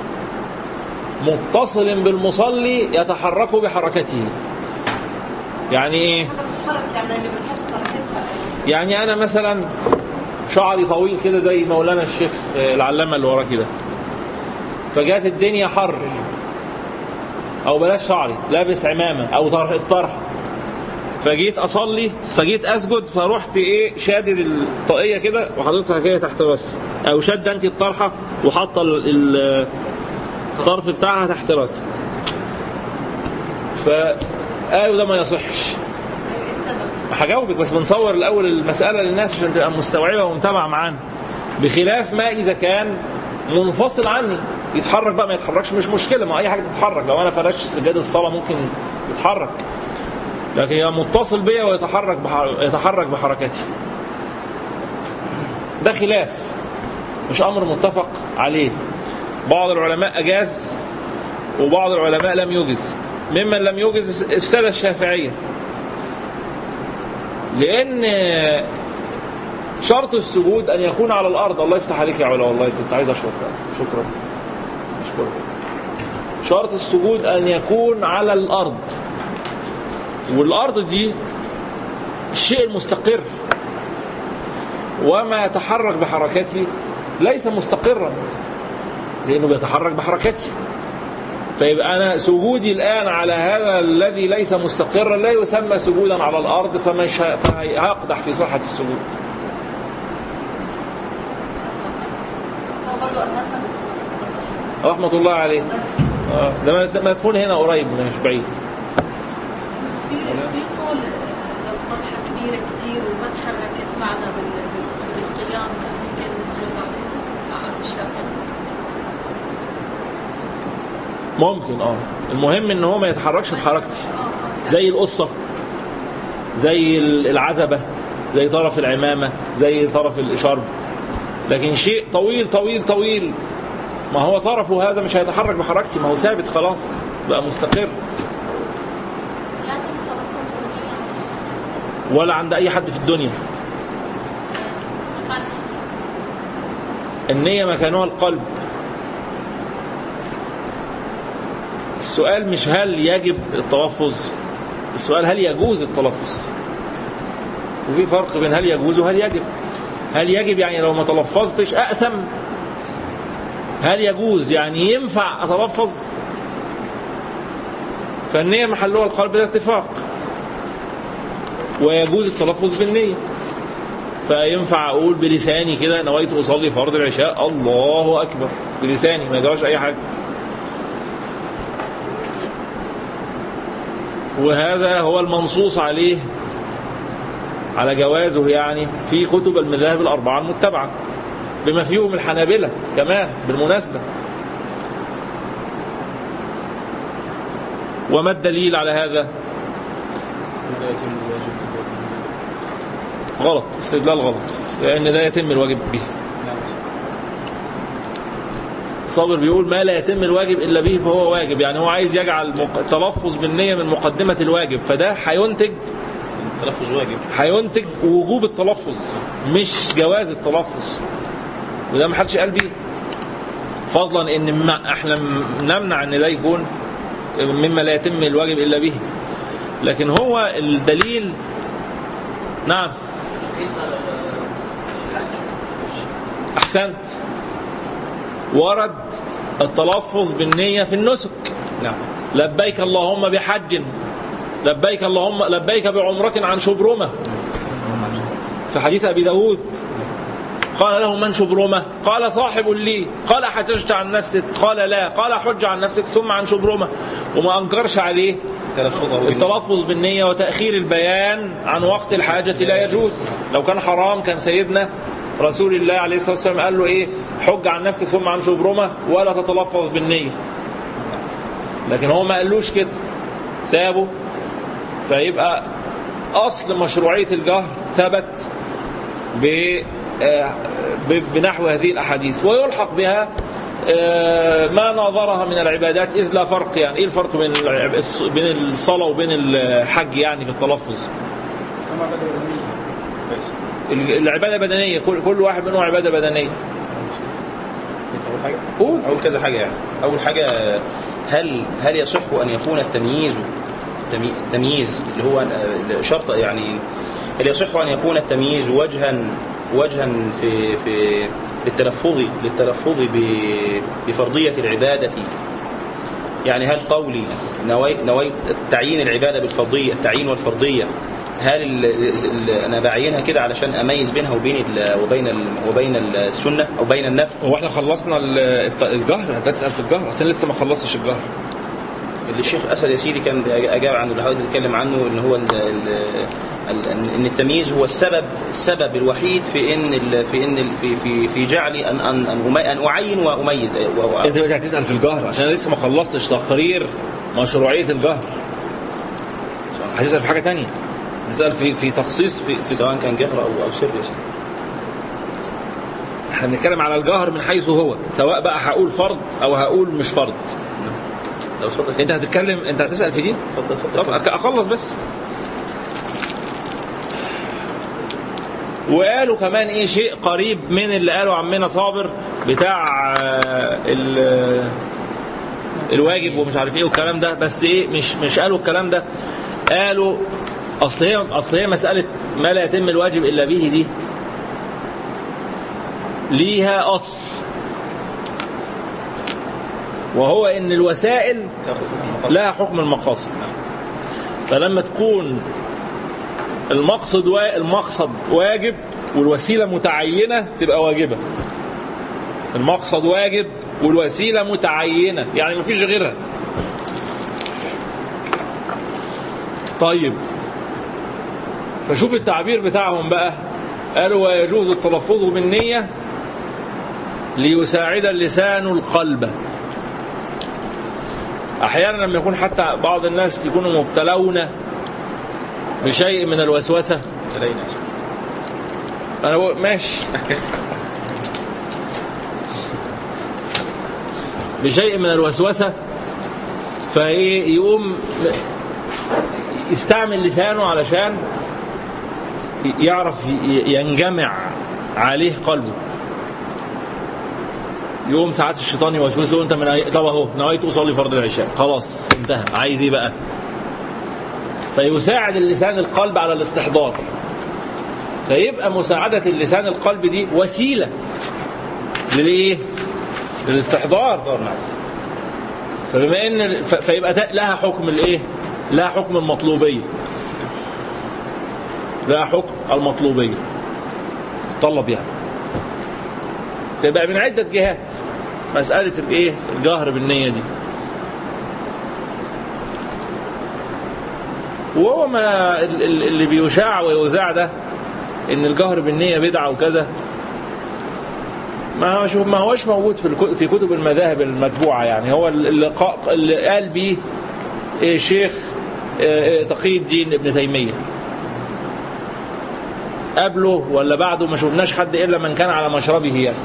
متصل بالمصلي يتحرك بحركته يعني ايه حاجة بتتحرك يعني اللي بتحط حركتها يعني انا مثلا شعري طويل كده زي مولانا الشيخ آه، العلامه اللي وراه كده فجات الدنيا حر او بلاش شعري لابس عمامه او طرح الطرح فجيت اصلي فجيت اسجد فرحت ايه شادد الطاقيه كده وحاططها كده تحت راسي او شاد انت الطرحه وحاطه ال- ال- الطرف بتاعها تحت راسي فقالوا ده ما يصحش ايه السبب؟ هجاوبك بس بنصور الاول المساله للناس عشان تبقى مستوعبه ومتابعه معانا بخلاف ما اذا كان منفصل عني يتحرك بقى ما يتحركش مش مشكله ما اي حاجه تتحرك لو انا فرشت سجاده الصلاه ممكن يتحرك لكن هي متصل بيا ويتحرك بح- يتحرك بحركاتي ده خلاف مش امر متفق عليه بعض العلماء اجاز وبعض العلماء لم يجز ممن لم يجز الساده الشافعيه لان شرط السجود ان يكون على الارض الله يفتح عليك يا علا والله كنت عايز اشرب شكرا شكرا شرط السجود ان يكون على الارض والارض دي الشيء المستقر وما يتحرك بحركتي ليس مستقرا لانه بيتحرك بحركتي فيبقى انا سجودي الان على هذا الذي ليس مستقرا لا يسمى سجودا على الارض فمش ه- فهيقدح في صحه السجود هو برضه أساسا بس رحمه الله عليه آه، ده مدفون هنا قريب مش بعيد في في قول إذا الطرحة كبيرة كتير وما تحركت معنا بال- بال- بالقيام ممكن نسجد عليه عند الشافعي ممكن اه المهم ان هو ما يتحركش بحركتي اه اه زي القصة زي العتبة زي طرف العمامة زي طرف الإشارب لكن شيء طويل طويل طويل ما هو طرفه هذا مش هيتحرك بحركتي ما هو ثابت خلاص بقى مستقر لازم تلفظ بالقيام ولا عند أي حد في الدنيا النية مكانها القلب السؤال مش هل يجب التلفظ السؤال هل يجوز التلفظ وفي فرق بين هل يجوز وهل يجب هل يجب يعني لو ما تلفظتش أأثم هل يجوز يعني ينفع أتلفظ فالنية محلها القلب ده اتفاق ويجوز التلفظ بالنية فينفع أقول بلساني كده نويت أصلي فرض العشاء الله أكبر بلساني ما يجراش أي حاجة وهذا هو المنصوص عليه على جوازه يعني في كتب المذاهب الأربعة المتبعة بما فيهم الحنابلة كمان بالمناسبة وما الدليل على هذا غلط استدلال غلط لأن ده يتم الواجب به صابر بيقول ما لا يتم الواجب إلا به فهو واجب يعني هو عايز يجعل مق- التلفظ بالنية من مقدمة الواجب فده هينتج التلفظ واجب هينتج وجوب التلفظ مش جواز التلفظ وده ما حدش قال بيه فضلا ان ما احنا م- نمنع ان ده يكون مما لا يتم الواجب الا به لكن هو الدليل نعم احسنت ورد التلفظ بالنية في النسك نعم لبيك اللهم بحج لبيك اللهم لبيك بعمرة عن شبرمة في حديث أبي داود قال له من شبرمة قال صاحب لي قال حججت عن نفسك قال لا قال حج عن نفسك ثم عن شبرمة وما أنكرش عليه تلفظه بالنية. التلفظ بالنية وتأخير البيان عن وقت الحاجة لا يجوز لو كان حرام كان سيدنا رسول الله عليه الصلاة والسلام قال له إيه حج عن نفسك ثم عن شبرمة ولا تتلفظ بالنية لكن هو ما قالوش كده سابه فيبقى أصل مشروعية الجهر ثبت ب آه، ب- بنحو هذه الأحاديث ويلحق بها آه، ما ناظرها من العبادات إذ لا فرق يعني إيه الفرق بين الع- الص- بين الصلاة وبين الحج يعني في التلفظ كويس. ال- العبادة بدنية كل كل واحد منهم عبادة بدنية أول حاجة قول. أول كذا حاجة يعني أول حاجة هل هل يصح أن يكون التمييز تمي- التمييز اللي هو آه، شرط يعني هل يصح أن يكون التمييز وجها وجها في في للتلفظ للتلفظ ب- بفرضية العبادة يعني هل قولي نوي نوي تعيين العبادة بالفرضية التعيين والفرضية هل ال ال انا بعينها كده علشان اميز بينها وبين ال وبين ال وبين السنه او بين النفل هو احنا خلصنا ال- الت- الجهر هتسأل في الجهر اصل أنا لسه ما خلصتش الجهر اللي الشيخ اسد يا سيدي كان اجاب عنه اللي حضرتك بتتكلم عنه ان هو ال ال ال ان التمييز هو السبب السبب الوحيد في ان ال في ان ال في في في جعلي ان ان ان, أمي- أن اعين واميز وهو انت دلوقتي هتسال في الجهر عشان انا لسه ما خلصتش تقرير مشروعيه الجهر هتسال في حاجه تانية تسال في في تخصيص في, في سواء كان جهر او او سر يا سيدي احنا بنتكلم على الجهر من حيث هو سواء بقى هقول فرض او هقول مش فرض لو اتفضل انت هتتكلم انت هتسال في دي اتفضل اتفضل طب أك- اخلص بس وقالوا كمان ايه شيء قريب من اللي قاله عمنا صابر بتاع آه، ال- الواجب ومش عارف ايه والكلام ده بس ايه مش مش قالوا الكلام ده قالوا اصل هي اصل هي مساله ما لا يتم الواجب الا به دي ليها اصل وهو ان الوسائل تاخد المقاصد. لها حكم المقاصد فلما تكون المقصد وا... المقصد واجب والوسيله متعينه تبقى واجبه المقصد واجب والوسيله متعينه يعني مفيش غيرها طيب فشوف التعبير بتاعهم بقى قالوا ويجوز التلفظ بالنيه ليساعد اللسان القلب احيانا لما يكون حتى بعض الناس يكونوا مبتلون بشيء من الوسوسه تلاقينا يا سيدي. انا بقول ماشي بشيء من الوسوسه فايه يقوم يستعمل لسانه علشان يعرف ينجمع عليه قلبه يقوم ساعات الشيطان يوسوس له انت من أي... طب اهو نويت اصلي فرض العشاء خلاص انتهى عايز ايه بقى فيساعد اللسان القلب على الاستحضار فيبقى مساعدة اللسان القلب دي وسيلة للايه للاستحضار نعم فبما ان ف- فيبقى ده لها حكم الايه لها حكم المطلوبية لها حكم المطلوبية طلب يعني تبقى من عدة جهات مسألة الايه الجهر بالنية دي وهو ما ال- ال- اللي بيشاع ويذاع ده ان الجهر بالنية بدعة وكذا ما هوش ما هوش موجود في الكو- في كتب المذاهب المتبوعة يعني هو اللي, قا- اللي قال بيه إيه شيخ إيه تقي الدين ابن تيمية قبله ولا بعده ما شفناش حد الا من كان على مشربه يعني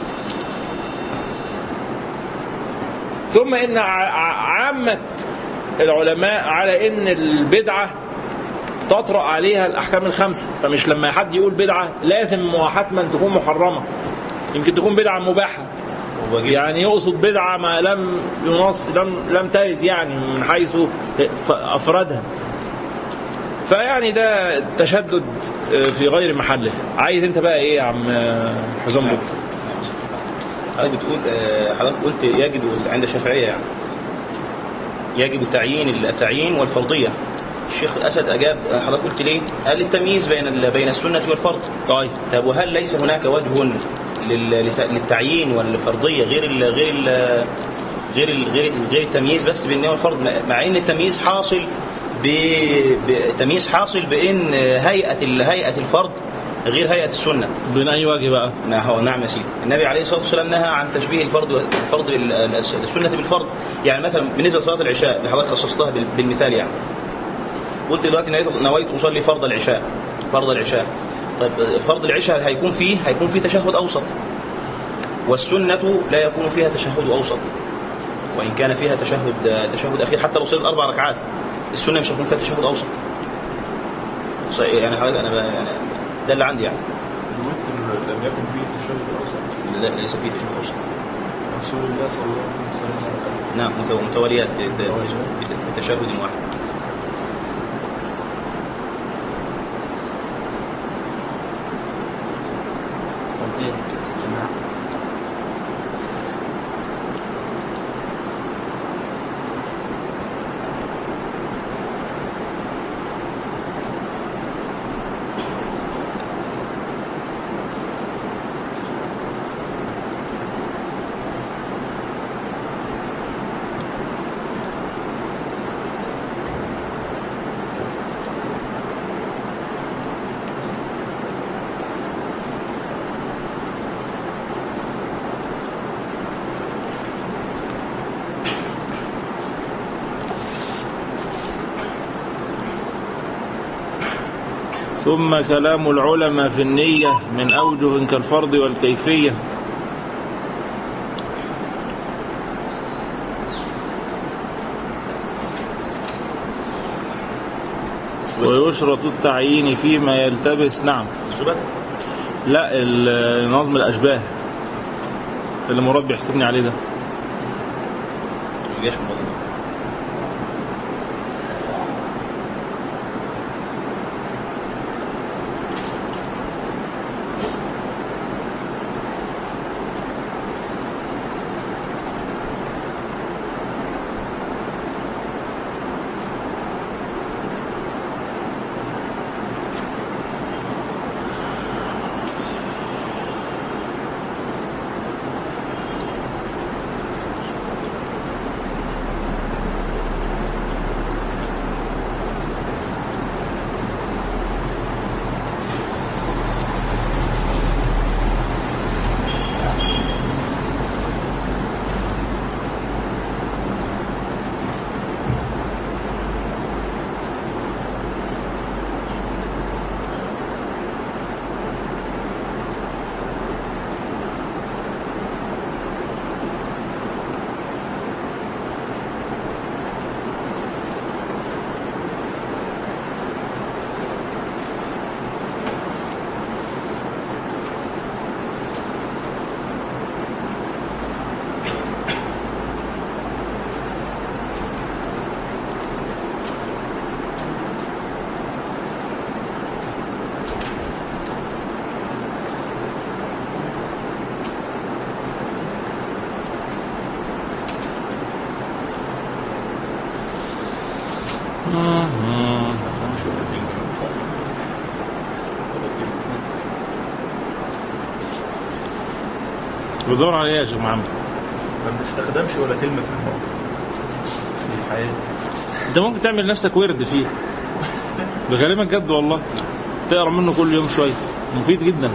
ثم ان ع- ع- عامة العلماء على ان البدعة تطرأ عليها الاحكام الخمسة فمش لما حد يقول بدعة لازم وحتما تكون محرمة يمكن تكون بدعة مباحة واجب يعني يقصد بدعة ما لم ينص لم لم ترد يعني من حيث أفردها فيعني ده تشدد في غير محله عايز انت بقى ايه يا عم حزام نعم. بكر حضرتك بتقول آه، حضرتك قلت يجب عند الشافعية يعني يجب تعيين التعيين والفرضية الشيخ أسد أجاب حضرتك قلت ليه؟ قال التمييز بين ال- بين السنة والفرض طيب طب وهل ليس هناك وجه لل- لت- للتعيين والفرضية غير ال غير ال غير ال غير, غير التمييز بس بين والفرض مع- مع ان التمييز حاصل ب ب- تمييز حاصل بان هيئة ال- هيئة الفرض غير هيئة السنة بين اي وجه بقى نعم هو نعم يا سيدي النبي عليه الصلاه والسلام نهى عن تشبيه الفرض الفرض بال- السنه بالفرض يعني مثلا بالنسبه لصلاه العشاء اللي حضرتك خصصتها بال- بالمثال يعني قلت دلوقتي نويت- نويت اصلي فرض العشاء فرض العشاء طيب فرض العشاء هيكون فيه هيكون فيه تشهد اوسط والسنه لا يكون فيها تشهد اوسط وان كان فيها تشهد تشهد اخير حتى لو صليت اربع ركعات السنه مش هيكون فيها تشهد اوسط صحيح يعني حضرتك انا ب- يعني ده اللي عندي يعني الوتر لم يكن فيه تشهد الاوسط لا ليس فيه تشهد اوسط رسول الله صلى الله عليه وسلم نعم متو- متواليات بت- بت- بتشهد واحد ثم كلام العلماء في النية من أوجه كالفرض والكيفية ويشرط التعيين فيما يلتبس نعم الزبد لا ال- نظم الأشباه اللي مراد بيحسبني عليه ده الجيش المضاد بدور على ايه يا شيخ محمد ما بنستخدمش ولا كلمة في الموضوع في الحياة انت ممكن تعمل نفسك ورد فيه بكلمك جد والله تقرا منه كل يوم شويه مفيد جدا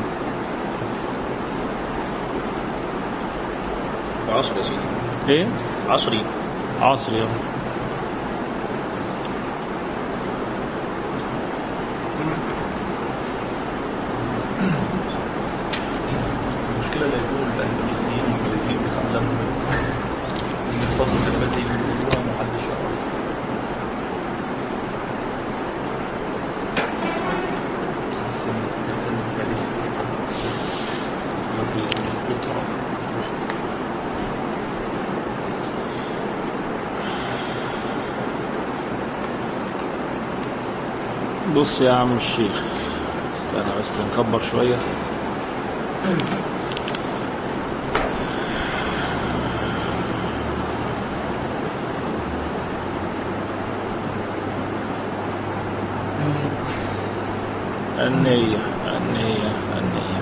عصر يا سيدي ايه عصري عصري يا المشكلة لا يكون الأندونيسيين والماليزيين بيتعلموا إن الفصل كلمات دي بيقولوها محدش يعرف بس إن الكلمة الفارسي مظبوط بص يا عم الشيخ استنى بس نكبر شويه النية النية النية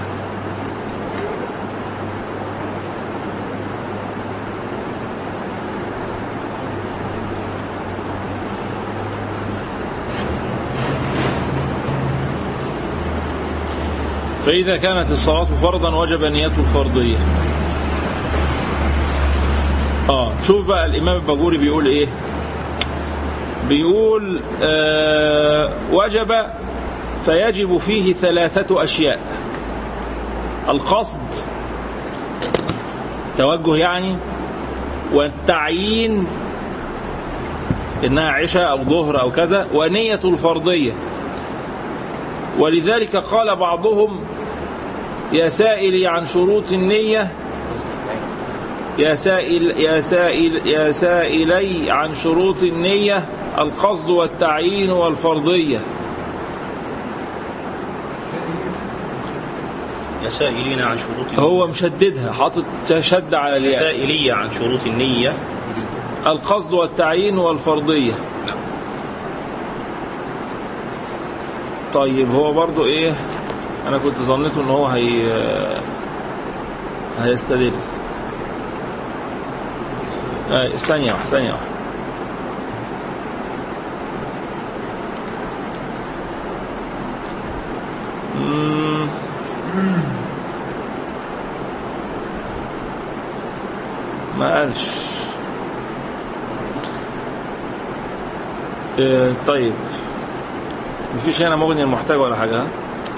فإذا كانت الصلاة فرضا وجب نية الفرضية آه شوف بقى الإمام الباجوري بيقول إيه بيقول آه وجب فيجب فيه ثلاثة أشياء القصد توجه يعني والتعيين إنها عشاء أو ظهر أو كذا ونية الفرضية ولذلك قال بعضهم يا سائلي عن شروط النية يا سائل يا سائل يا سائلي عن شروط النية القصد والتعيين والفرضية يا سائلين عن شروط هو مشددها حاطط شد على يا الياء سائلية عن شروط النية القصد والتعيين والفرضية طيب هو برضو ايه انا كنت ظنيته ان هو هي هيستدل آه، ثانية واحدة ثانية واحدة مم. ما قالش آه، طيب مفيش هنا مغني المحتاج ولا حاجة ها؟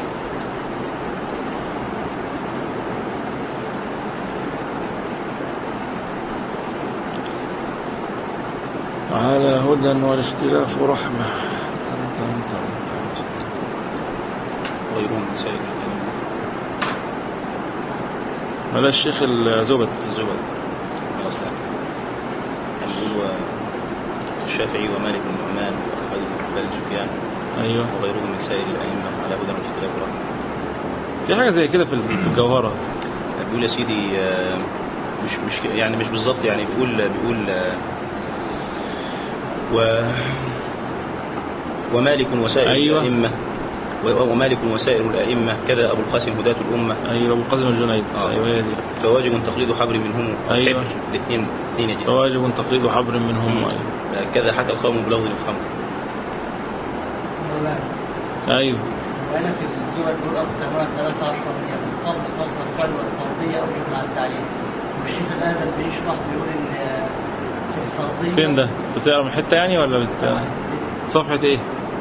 على هدى والاختلاف رحمة تن تن تن تن. وغيرهم من سائر الأئمة ولا الشيخ الزبد الزبد خلاص لا كان بيقول الشافعي ومالك بن نعمان وأحمد بن بن سفيان أيوه وغيرهم من سائر الأئمة على هدى والاختلاف رحمة في حاجة زي كده في في الجوهرة بيقول يا سيدي آه، مش مش يعني مش بالظبط يعني بيقول بيقول آه، و ومالك وسائر أيوة. الأئمة و- ومالك وسائر الأئمة كذا أبو القاسم هداة الأمة أيوه أبو القاسم الجنيد آه. أيوه هي دي فواجب تقليد حبر منهم أيوة. حبر الاثنين اثنين يجب فواجب تقليد حبر منهم مم. أيوه. كذا حكى القوم بلفظ يفهمه أيوه وانا في الزبد بقول اكتر من 13 هي بالفرض خاصه الفرد والفرضيه او مع التعليم والشيخ الادب بيشرح بيقول ان في الفرضيه فين ده؟ أنت بتقرا من حتة يعني ولا بت... صفحة إيه؟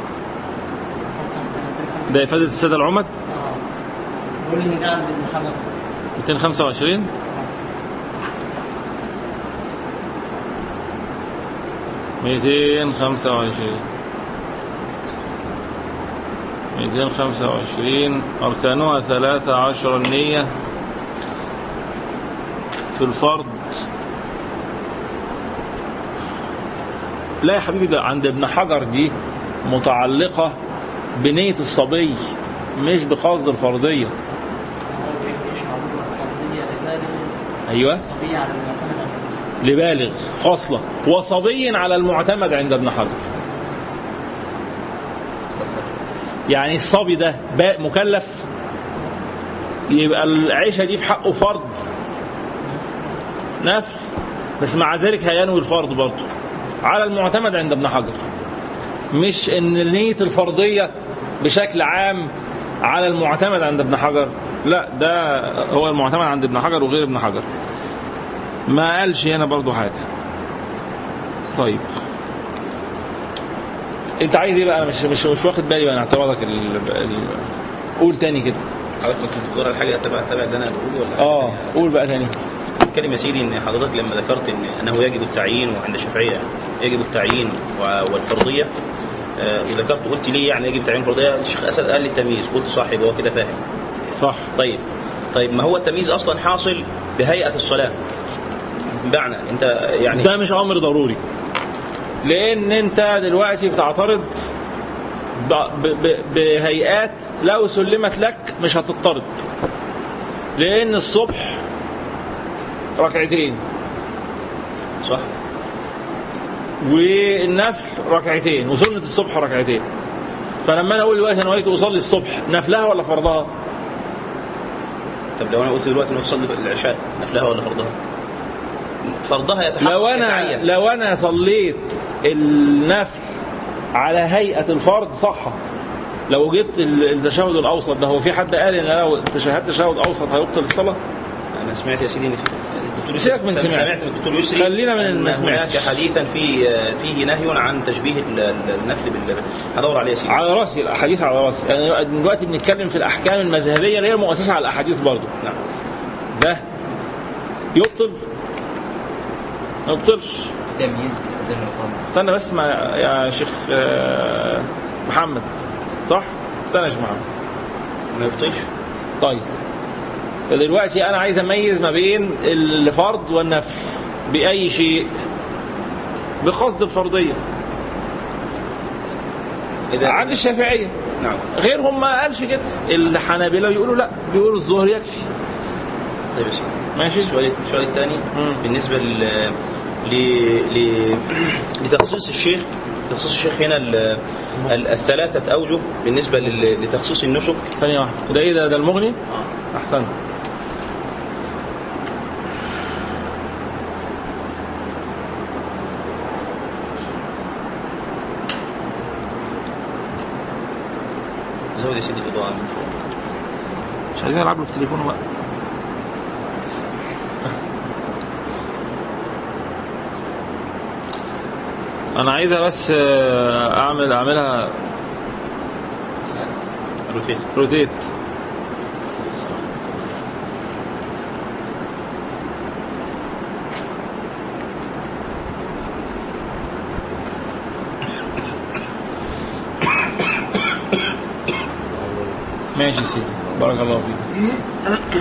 ده إفادة السادة العمد اه بيقول ان ده عند ابن حجر بس 225 225 225 أركانها ثلاثة عشر النية في الفرض لا يا حبيبي ده عند ابن حجر دي متعلقة بنية الصبي مش بقصد الفرضية هو بيشرح بيقول الفرضيه لبالغ أيوه صبيه على المعتمد عند لبالغ فاصلة وصبي على المعتمد عند ابن حجر يعني الصبي ده با- مكلف يبقى العيشة دي في حقه فرض نفل بس مع ذلك هينوي الفرض برضه على المعتمد عند ابن حجر مش ان نية الفرضية بشكل عام على المعتمد عند ابن حجر لا ده هو المعتمد عند ابن حجر وغير ابن حجر ما قالش هنا برضو حاجة طيب انت عايز ايه بقى انا مش مش مش واخد بالي من اعتراضك ال... ال... قول تاني كده حضرتك كنت بتقول على حاجة تبع تبع اللي أنا بقوله ولا اه قول بقى تاني كلمة يا سيدي ان حضرتك لما ذكرت ان انه يجب التعيين وعند الشافعية يجب التعيين و- والفرضية آه، وذكرت قلت ليه يعني يجب التعيين والفرضية الشيخ اسد قال لي التمييز قلت صح يبقى هو كده فاهم صح طيب طيب ما هو التمييز اصلا حاصل بهيئة الصلاة بمعنى انت يعني ده مش امر ضروري لان انت دلوقتي بتعترض ب... ب... ب... بهيئات لو سلمت لك مش هتضطرد لان الصبح ركعتين صح والنفل ركعتين وسنة الصبح ركعتين فلما انا اقول دلوقتي انا نويت اصلي الصبح نفلها ولا فرضها؟ طب لو انا قلت دلوقتي انه تصلي العشاء نفلها ولا فرضها؟ فرضها يتحقق لو انا يتعين. لو انا صليت النفل على هيئة الفرض صح لو جبت ال- التشهد الاوسط ده هو في حد قال ان لو تشهدت تشهد اوسط هيبطل الصلاه؟ انا سمعت يا سيدي ان في الدكتور سيبك من يسري- سمعت. سمعت من الدكتور يسري خلينا من أن ما سمعتش. هناك حديثا في فيه نهي عن تشبيه ال- ال- النفل بال هدور عليه يا سيدي على راسي الاحاديث على راسي يعني دلوقتي بنتكلم في الاحكام المذهبيه اللي هي مؤسسه على الاحاديث برضه نعم ده يبطل ما يبطلش تمييز بالاذان والقامه استنى بس مع يا شيخ آه، محمد صح استنى يا شيخ محمد ما يبطلش طيب دلوقتي انا عايز اميز ما بين الفرض والنفل باي شيء بقصد الفرضيه اذا عند الشافعيه نعم غيرهم ما قالش كده الحنابلة بيقولوا لا بيقولوا الظهر يكفي طيب يا سيدي ماشي السؤال السؤال الثاني مم. بالنسبه ل ل ل لتخصيص الشيخ تخصيص الشيخ هنا ال- ال- الثلاثه اوجه بالنسبه لل- لتخصيص النسك ثانية واحدة ده ايه ده ده المغني؟ احسنت زود يا سيدي الاضاءه من فوق مش عايزين نلعب له في تليفونه بقى انا عايزها بس آه، اعمل اعملها روتيت روتيت ماشي يا سيدي بارك الله فيك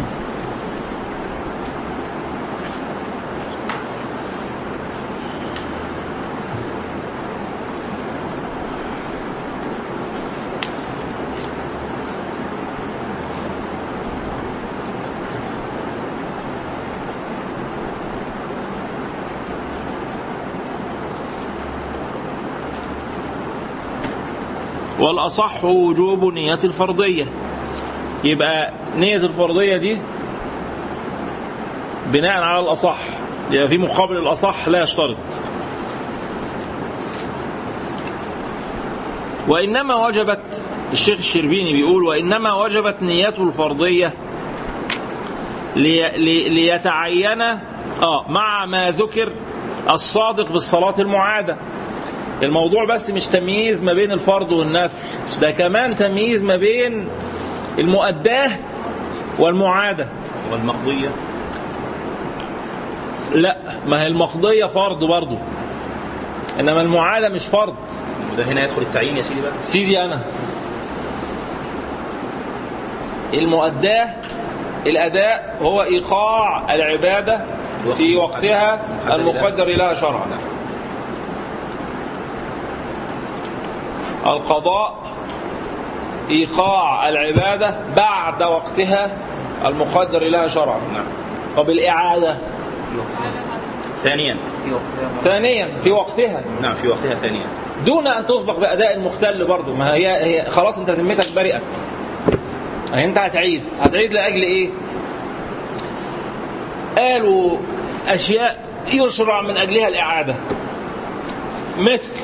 والأصح وجوب نية الفرضية يبقى نية الفرضية دي بناء على الأصح يبقى في مقابل الأصح لا يشترط وإنما وجبت الشيخ الشربيني بيقول وإنما وجبت نية الفرضية لي لي ليتعين آه مع ما ذكر الصادق بالصلاة المعادة الموضوع بس مش تمييز ما بين الفرض والنفل ده كمان تمييز ما بين المؤداه والمعاده والمقضية لا ما هي المقضيه فرض برضه انما المعاده مش فرض وده هنا يدخل التعيين يا سيدي بقى سيدي انا المؤداه الاداء هو ايقاع العباده في وقتها المقدر لها شرعا القضاء ايقاع العباده بعد وقتها المقدر لها شرعا نعم طب الاعاده ثانيا في وقتها ثانيا في وقتها نعم في وقتها ثانيا دون ان تسبق باداء المختل برضه ما هي هي خلاص انت ذمتك برئت يعني انت هتعيد هتعيد لاجل ايه قالوا اشياء يشرع من اجلها الاعاده مثل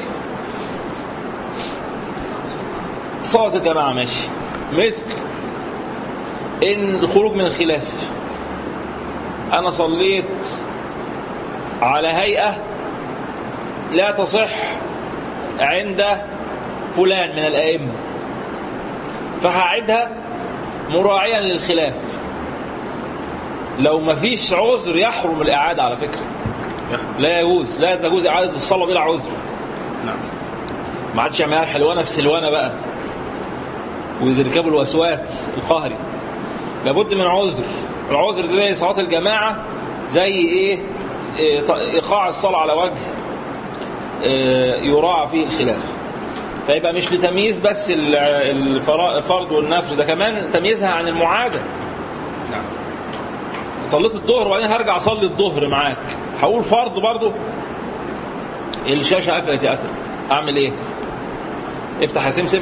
صلاه الجماعه ماشي مثل ان الخروج من الخلاف انا صليت على هيئه لا تصح عند فلان من الائمه فهعيدها مراعيا للخلاف لو ما فيش عذر يحرم الاعاده على فكره لا يجوز لا تجوز اعاده الصلاه بلا عذر نعم ما عادش يعملها الحلوانه في سلوانه بقى ويركبوا الوسواس القهري لابد من عذر العذر ده زي صلاه الجماعه زي ايه إيه، ط- ايقاع الصلاه على وجه إيه، يراعى فيه الخلاف فيبقى مش لتمييز بس ال- الفرا- الفرض والنفل ده كمان تمييزها عن المعاده نعم صليت الظهر وبعدين هرجع اصلي الظهر معاك هقول فرض برضه الشاشه قفلت يا اسد اعمل ايه افتح يا سمسم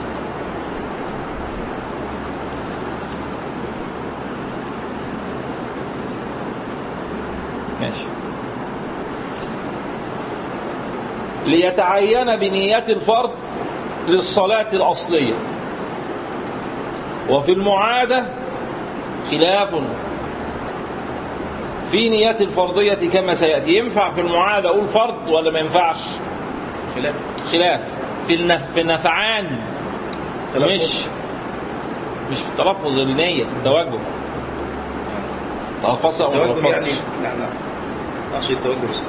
ماشي ليتعين بنية الفرض للصلاة الأصلية وفي المعادة خلاف في نية الفرضية كما سيأتي ينفع في المعادة أقول فرض ولا ما ينفعش خلاف خلاف في النف... في النفعان تلفظ. مش مش في التلفظ النية التوجه تلفظ أو ما التوجه يعني تلفظش نعم نعم اقصد التوجه بس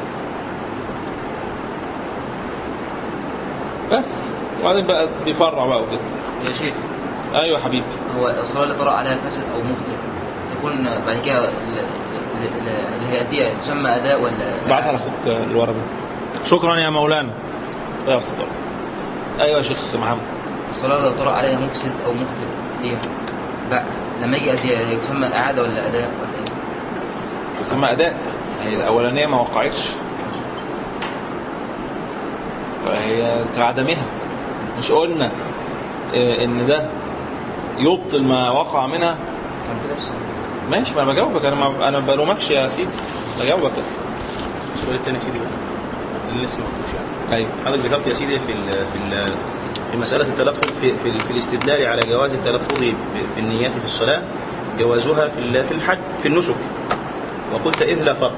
بس وبعدين بقى بيفرع بقى وكده يا شيخ ايوه حبيبي هو الصلاة اللي طرأ عليها فاسد أو مبطل تكون بعد كده ال- ال- ال- اللي هي أدية تسمى أداء ولا بعتها لاخوك اللي ورا ده شكرا يا مولانا يا أستاذ. ايوه يا شيخ محمد الصلاة اللي طرأ عليها مفسد أو مبطل ليها بقى لما يجي أدية هي تسمى إعادة ولا أداء ولا إيه؟ تسمى اداء هي الاولانيه ما وقعتش فهي كعدمها مش قلنا آه، ان ده يبطل ما وقع منها كان كده بس ماشي ما انا بجاوبك انا ما انا ما بلومكش يا سيدي بجاوبك بس السؤال الثاني يا سيدي بقى اللي لسه ما قلتوش يعني ايوه حضرتك ذكرت يا سيدي في ال في ال في مسألة التلفظ في, في, في الاستدلال على جواز التلفظ ب- بالنيات في الصلاة جوازها في ال- في الحج في النسك وقلت إذ لا فرق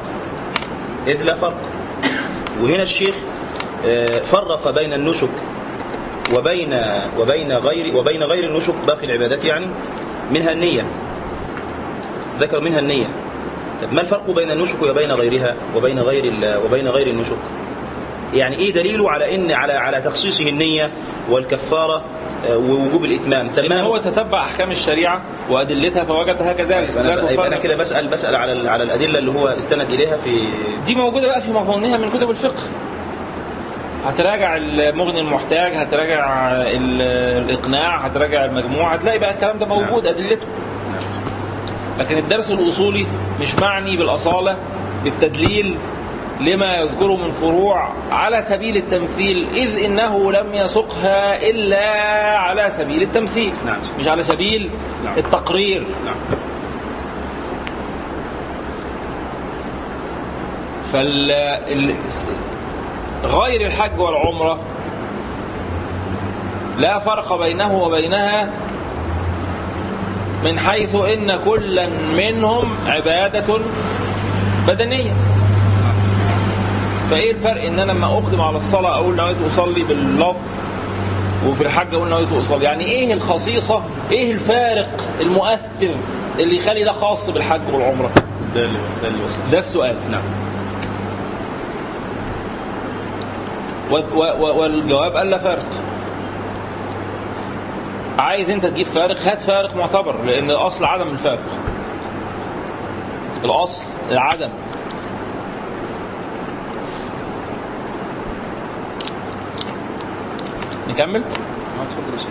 إذ لا فرق وهنا الشيخ آه، فرق بين النسك وبين وبين غير وبين غير النسك باقي العبادات يعني منها النية ذكر منها النية طب ما الفرق بين النسك وبين غيرها وبين غير ال- وبين غير النسك يعني ايه دليله على ان على على تخصيصه النية والكفارة آه، ووجوب الاتمام طب إن ما هو تتبع أحكام الشريعة وأدلتها فوجدها كذلك يبقى لا انا, يبقى أنا تفرق كده بسأل بسأل على ال- على الأدلة اللي هو استند إليها في دي موجودة بقى في مظنها من كتب الفقه هتراجع المغني المحتاج هتراجع ال- الإقناع هتراجع المجموع هتلاقي بقى الكلام ده موجود أدلته لكن الدرس الأصولي مش معني بالأصالة بالتدليل لما يذكره من فروع على سبيل التمثيل إذ إنه لم يسقها إلا على سبيل التمثيل نعم. مش على سبيل نعم. التقرير نعم فال ال- غير الحج والعمرة لا فرق بينه وبينها من حيث إن كلا منهم عبادة بدنية فإيه الفرق إن أنا لما أقدم على الصلاة أقول نويت أصلي باللفظ وفي الحج أقول نويت أصلي يعني إيه الخصيصة إيه الفارق المؤثر اللي يخلي ده خاص بالحج والعمرة ده اللي ده اللي وصل ده السؤال نعم و- و- و- والجواب قال لا فارق عايز انت تجيب فارق هات فارق معتبر لان الاصل عدم الفارق الاصل العدم نكمل آه، اتفضل يا سيدي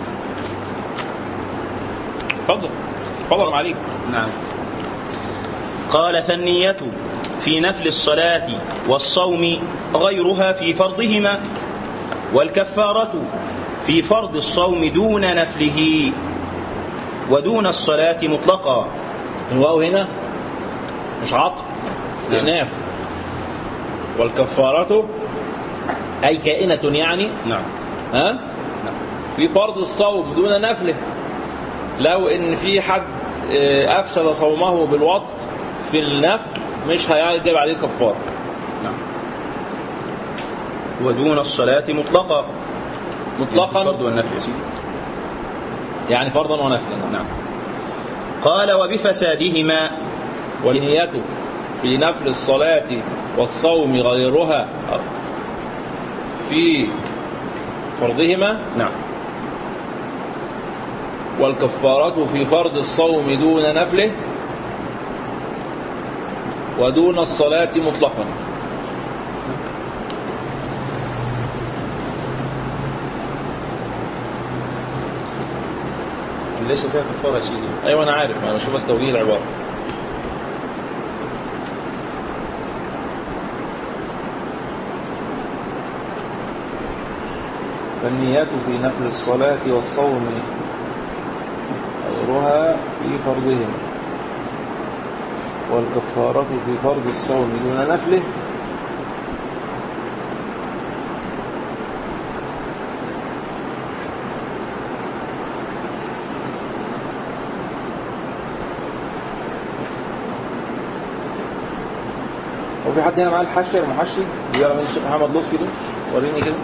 اتفضل اتفضل معاليك نعم قال فالنية في نفل الصلاة والصوم غيرها في فرضهما والكفارة في فرض الصوم دون نفله ودون الصلاة مطلقا الواو هنا مش عطف استئناف والكفارة أي كائنة يعني نعم ها نعم في فرض الصوم دون نفله لو ان في حد آه، افسد صومه بالوطء في النفل مش هيجب عليه كفاره نعم ودون الصلاة مطلقا مطلقا الفرض والنفل يا سيدي يعني فرضا ونفلا نعم قال وبفسادهما والنية في نفل الصلاة والصوم غيرها في فرضهما نعم والكفارة في فرض الصوم دون نفله ودون الصلاة مطلقا ليس فيها كفارة يا سيدي ايوه انا عارف انا بشوف بس توجيه العباره فالنية في نفل الصلاة والصوم غيرها في فرضهما والكفارة في فرض الصوم دون نفله هو في حد هنا معاه الحاشية المحشي بيقرا من الشيخ محمد لطفي ده وريني كده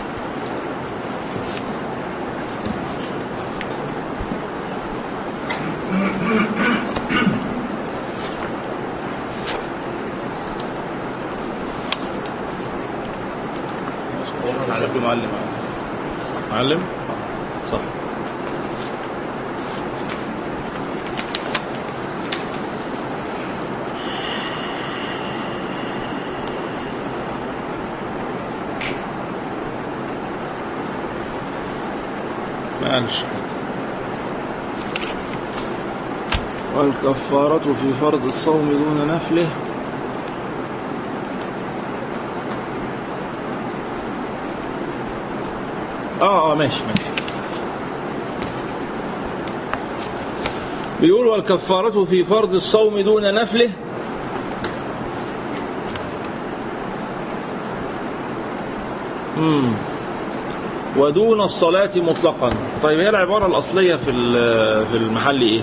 شكله معلم معلم صح معلش والكفارة في فرض الصوم دون نفله اه اه ماشي ماشي بيقول والكفارة في فرض الصوم دون نفله مم. ودون الصلاة مطلقا طيب هي العبارة الأصلية في ال- في المحل إيه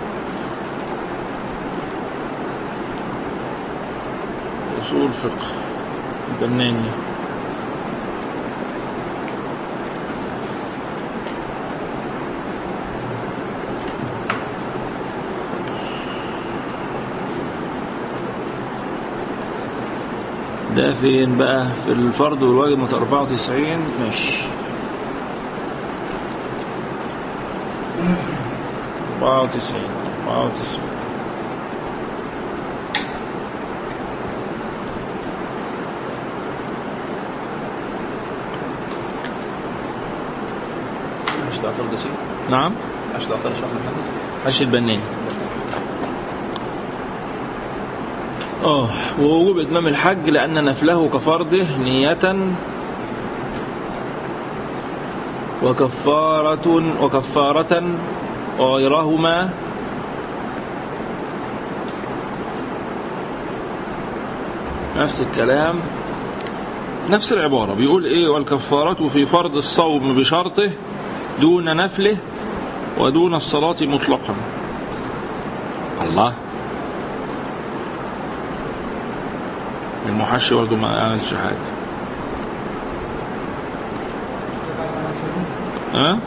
أصول فقه البناني ده فين بقى في الفرض والواجب مت 94 ماشي 94 94 مش تعطل ده سي نعم مش تعطل شرح محمد حش البناني اه ووجوب اتمام الحج لان نفله كفرضه نية وكفارة وكفارة وغيرهما نفس الكلام نفس العبارة بيقول ايه والكفارة في فرض الصوم بشرطه دون نفله ودون الصلاة مطلقا الله المحشي برضه ما عملش حاجة ها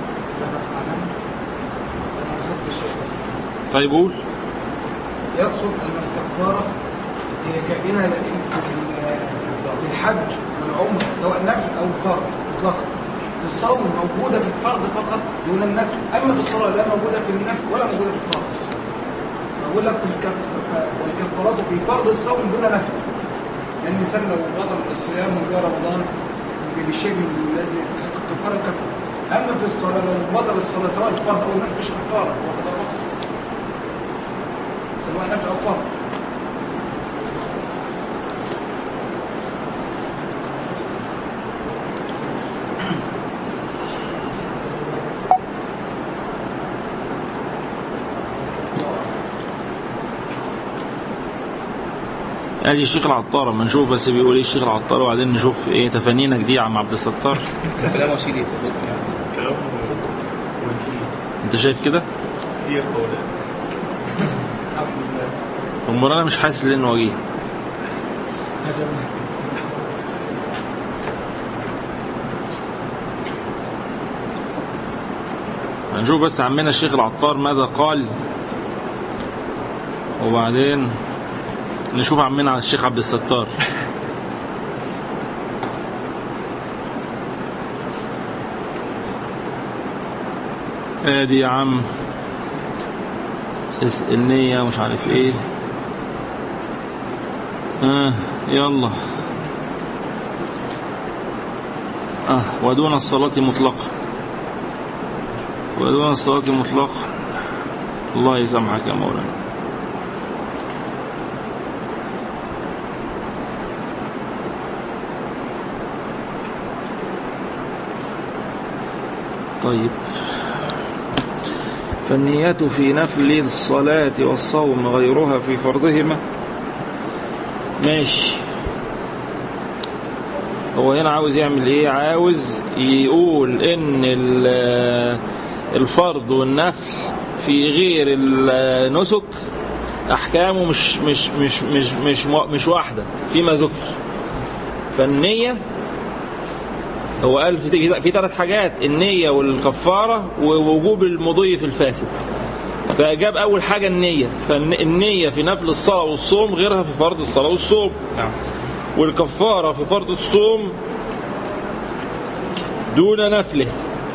طيب قول يقصد أن الكفارة هي كائنة في في الحج والعمرة سواء نفل أو فرض مطلقا في الصوم موجودة في الفرض فقط دون النفل أما في الصلاة لا موجودة في النفل ولا موجودة في الفرض بقول لك في الكف... والكفارات في فرض الصوم دون نفل لأن الإنسان لو بطل الصيام وجاء رمضان بالشيء الذي يستحق الكفارة كفر أما في الصلاة لو بطل الصلاة سواء الفرض أو النفل مفيش كفارة هو قضاء فقط سواء نفل أو فرض ادي الشيخ العطار اما نشوف بس بيقول ايه الشيخ العطار وبعدين نشوف ايه تفانينك دي يا عم عبد الستار كلامه سيدي اتفق يعني كلامه وفيه انت شايف كده هي قولان امال انا مش حاسس لانه وجيه هنشوف بس عمنا الشيخ العطار ماذا قال وبعدين نشوف عمنا على الشيخ عبد الستار ادي يا عم اس- النية مش عارف ايه آه يلا آه ودون الصلاة مطلقا ودون الصلاة مطلقا الله يسامحك يا مولانا طيب فالنية في نفل الصلاة والصوم غيرها في فرضهما ماشي هو هنا عاوز يعمل ايه عاوز يقول ان ال- الفرض والنفل في غير النسك احكامه مش مش مش مش مش مش واحده فيما ذكر فالنيه هو قال في في ثلاث حاجات النيه والكفاره ووجوب المضي في الفاسد فجاب اول حاجه النيه فالنيه في نفل الصلاه والصوم غيرها في فرض الصلاه والصوم نعم والكفارة في فرض الصوم دون نفله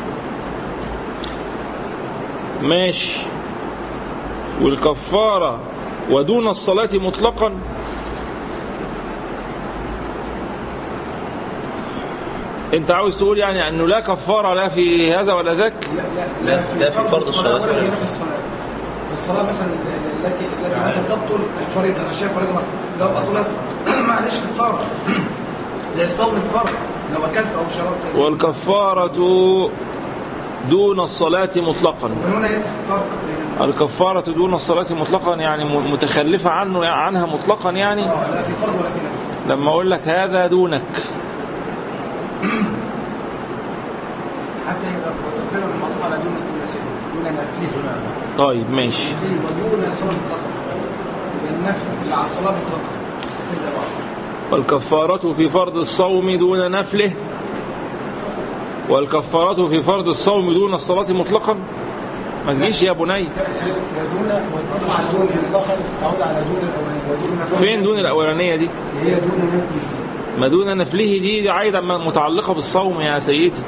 ماشي والكفارة ودون الصلاة مطلقا انت عاوز تقول يعني انه لا كفارة لا في هذا ولا ذاك لا لا لا- لا في فرض الصلاة ولا في ولا- نفس الصلاة في الصلاة مثلا التي التي مثلا تبطل الفريضة أنا شايف فريضة مثلا لو بطلت معلش كفارة زي الصوم الفرض لو أكلت أو شربت والكفارة دون الصلاة مطلقا من هنا يأتي الفرق بين الكفارة دون الصلاة مطلقا يعني م- متخلفة عنه عنها مطلقا يعني آه، لا في فرض ولا في نفل لما اقول لك هذا دونك حتى إذا وتقبل المعطوف على دون دون سنة دون نفله طيب ماشي ودون الصلاة مطلقة يبقى النفل اللي على الصلاة مطلقة تنزل بعض والكفارة في فرض الصوم دون نفله والكفارة في فرض الصوم دون الصلاة مطلقا ما تجيش يا بني ودون ودون على دون مطلقا تعود على دون الأولانية ودون فين دون الأولانية دي هي دون نفله ما دون نفله دي, دي عايدة متعلقة بالصوم يا سيدي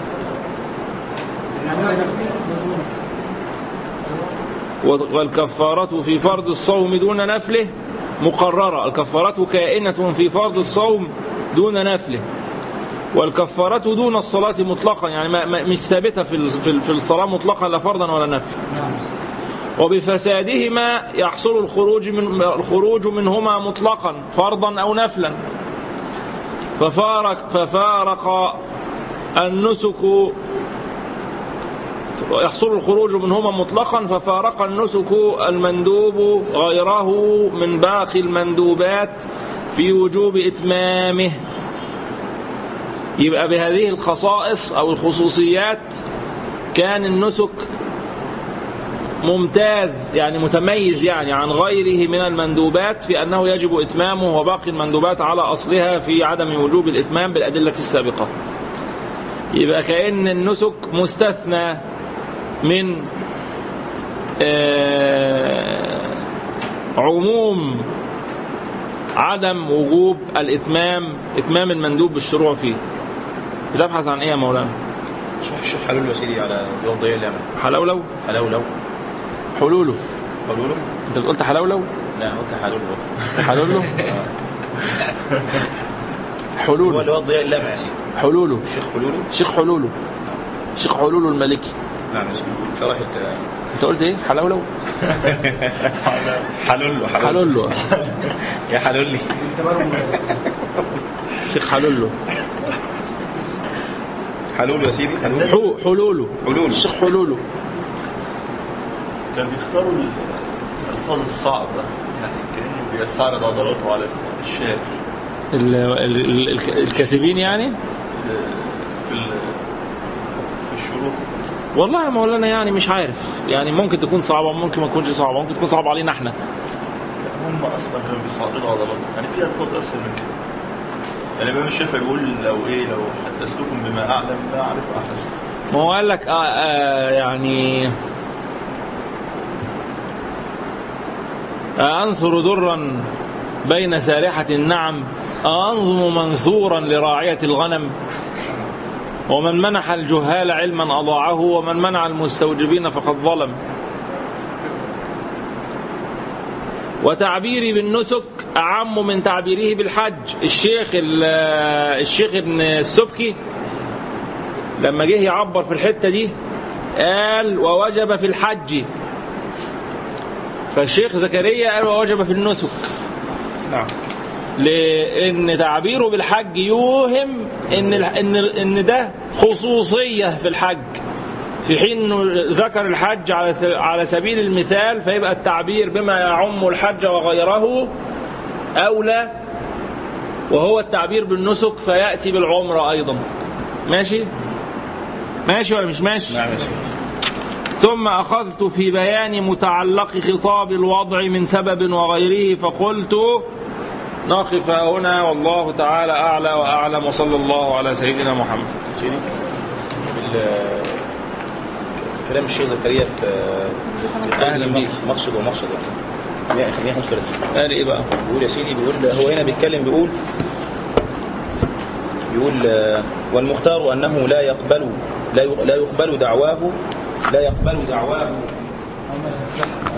والكفارة في فرض الصوم دون نفله مقررة الكفارة كائنة في فرض الصوم دون نفله والكفارة دون الصلاة مطلقا يعني ما ما مش ثابتة في ال- في ال- في الصلاة مطلقا لا فرضا ولا نفلا وبفسادهما يحصل الخروج من الخروج منهما مطلقا فرضا أو نفلا ففارق ففارق النسك يحصل الخروج منهما مطلقا ففارق النسك المندوب غيره من باقي المندوبات في وجوب إتمامه يبقى بهذه الخصائص أو الخصوصيات كان النسك ممتاز يعني متميز يعني عن غيره من المندوبات في أنه يجب إتمامه وباقي المندوبات على أصلها في عدم وجوب الإتمام بالأدلة السابقة يبقى كأن النسك مستثنى من آه، عموم عدم وجوب الإتمام إتمام المندوب بالشروع فيه بتبحث عن إيه يا مولانا شوف شوف حلول يا سيدي على جو ضيق اليمن حلولو حلولو حلوله حلولو أنت قلت حلولو لا قلت حلول برضه حلوله هو اللي حلوله هو الضياء اللامع يا سيدي حلوله الشيخ حلولو شيخ حلوله شيخ حلوله الملكي نعم يا سيدي شرح الكلام انت قلت ايه حلولو حلولو حلوله يا حلولي انت بقى مناسب شيخ حلوله حلولو يا سيدي حلولو حو حلوله حلول الشيخ حلوله كان بيختاروا ال- الألفاظ الصعبة يعني كأنه بيستعرض عضلاته على الشارع ال- ال- ال- الك- الكاتبين يعني في ال- في الشروط والله يا مولانا يعني مش عارف يعني ممكن تكون صعبة ممكن ما تكونش صعبة ممكن تكون صعبة علينا احنا هم أصلا كانوا بيستعرضوا عضلاتهم يعني في ألفاظ أسهل من كده يعني الإمام الشافعي بيقول لو إيه لو حدثتكم بما أعلم لا أعرف أحد ما هو قال لك آه آه يعني أنثر درا بين سارحة النعم أنظم منثورا لراعية الغنم ومن منح الجهال علما أضاعه ومن منع المستوجبين فقد ظلم وتعبيري بالنسك أعم من تعبيره بالحج الشيخ ال- الشيخ ابن السبكي لما جه يعبر في الحتة دي قال ووجب في الحج فالشيخ زكريا قال ووجب في النسك نعم لان تعبيره بالحج يوهم ان ال- ان ان ده خصوصيه في الحج في حين انه ذكر الحج على س- على سبيل المثال فيبقى التعبير بما يعم الحج وغيره اولى وهو التعبير بالنسك فياتي بالعمره ايضا ماشي ماشي ولا مش ماشي نعم يا سيدي ثم أخذت في بيان متعلق خطاب الوضع من سبب وغيره فقلت نقف هنا والله تعالى أعلى وأعلم وصلى الله على سيدنا محمد سيدي ال- كلام الشيخ زكريا في في أهلا بيك. مقصد ومقصد يعني 135 قال إيه بقى بيقول يا سيدي بيقول هو هنا بيتكلم بيقول بيقول آه، والمختار انه لا يقبل لا يق- لا يقبل دعواه لا يقبل دعواه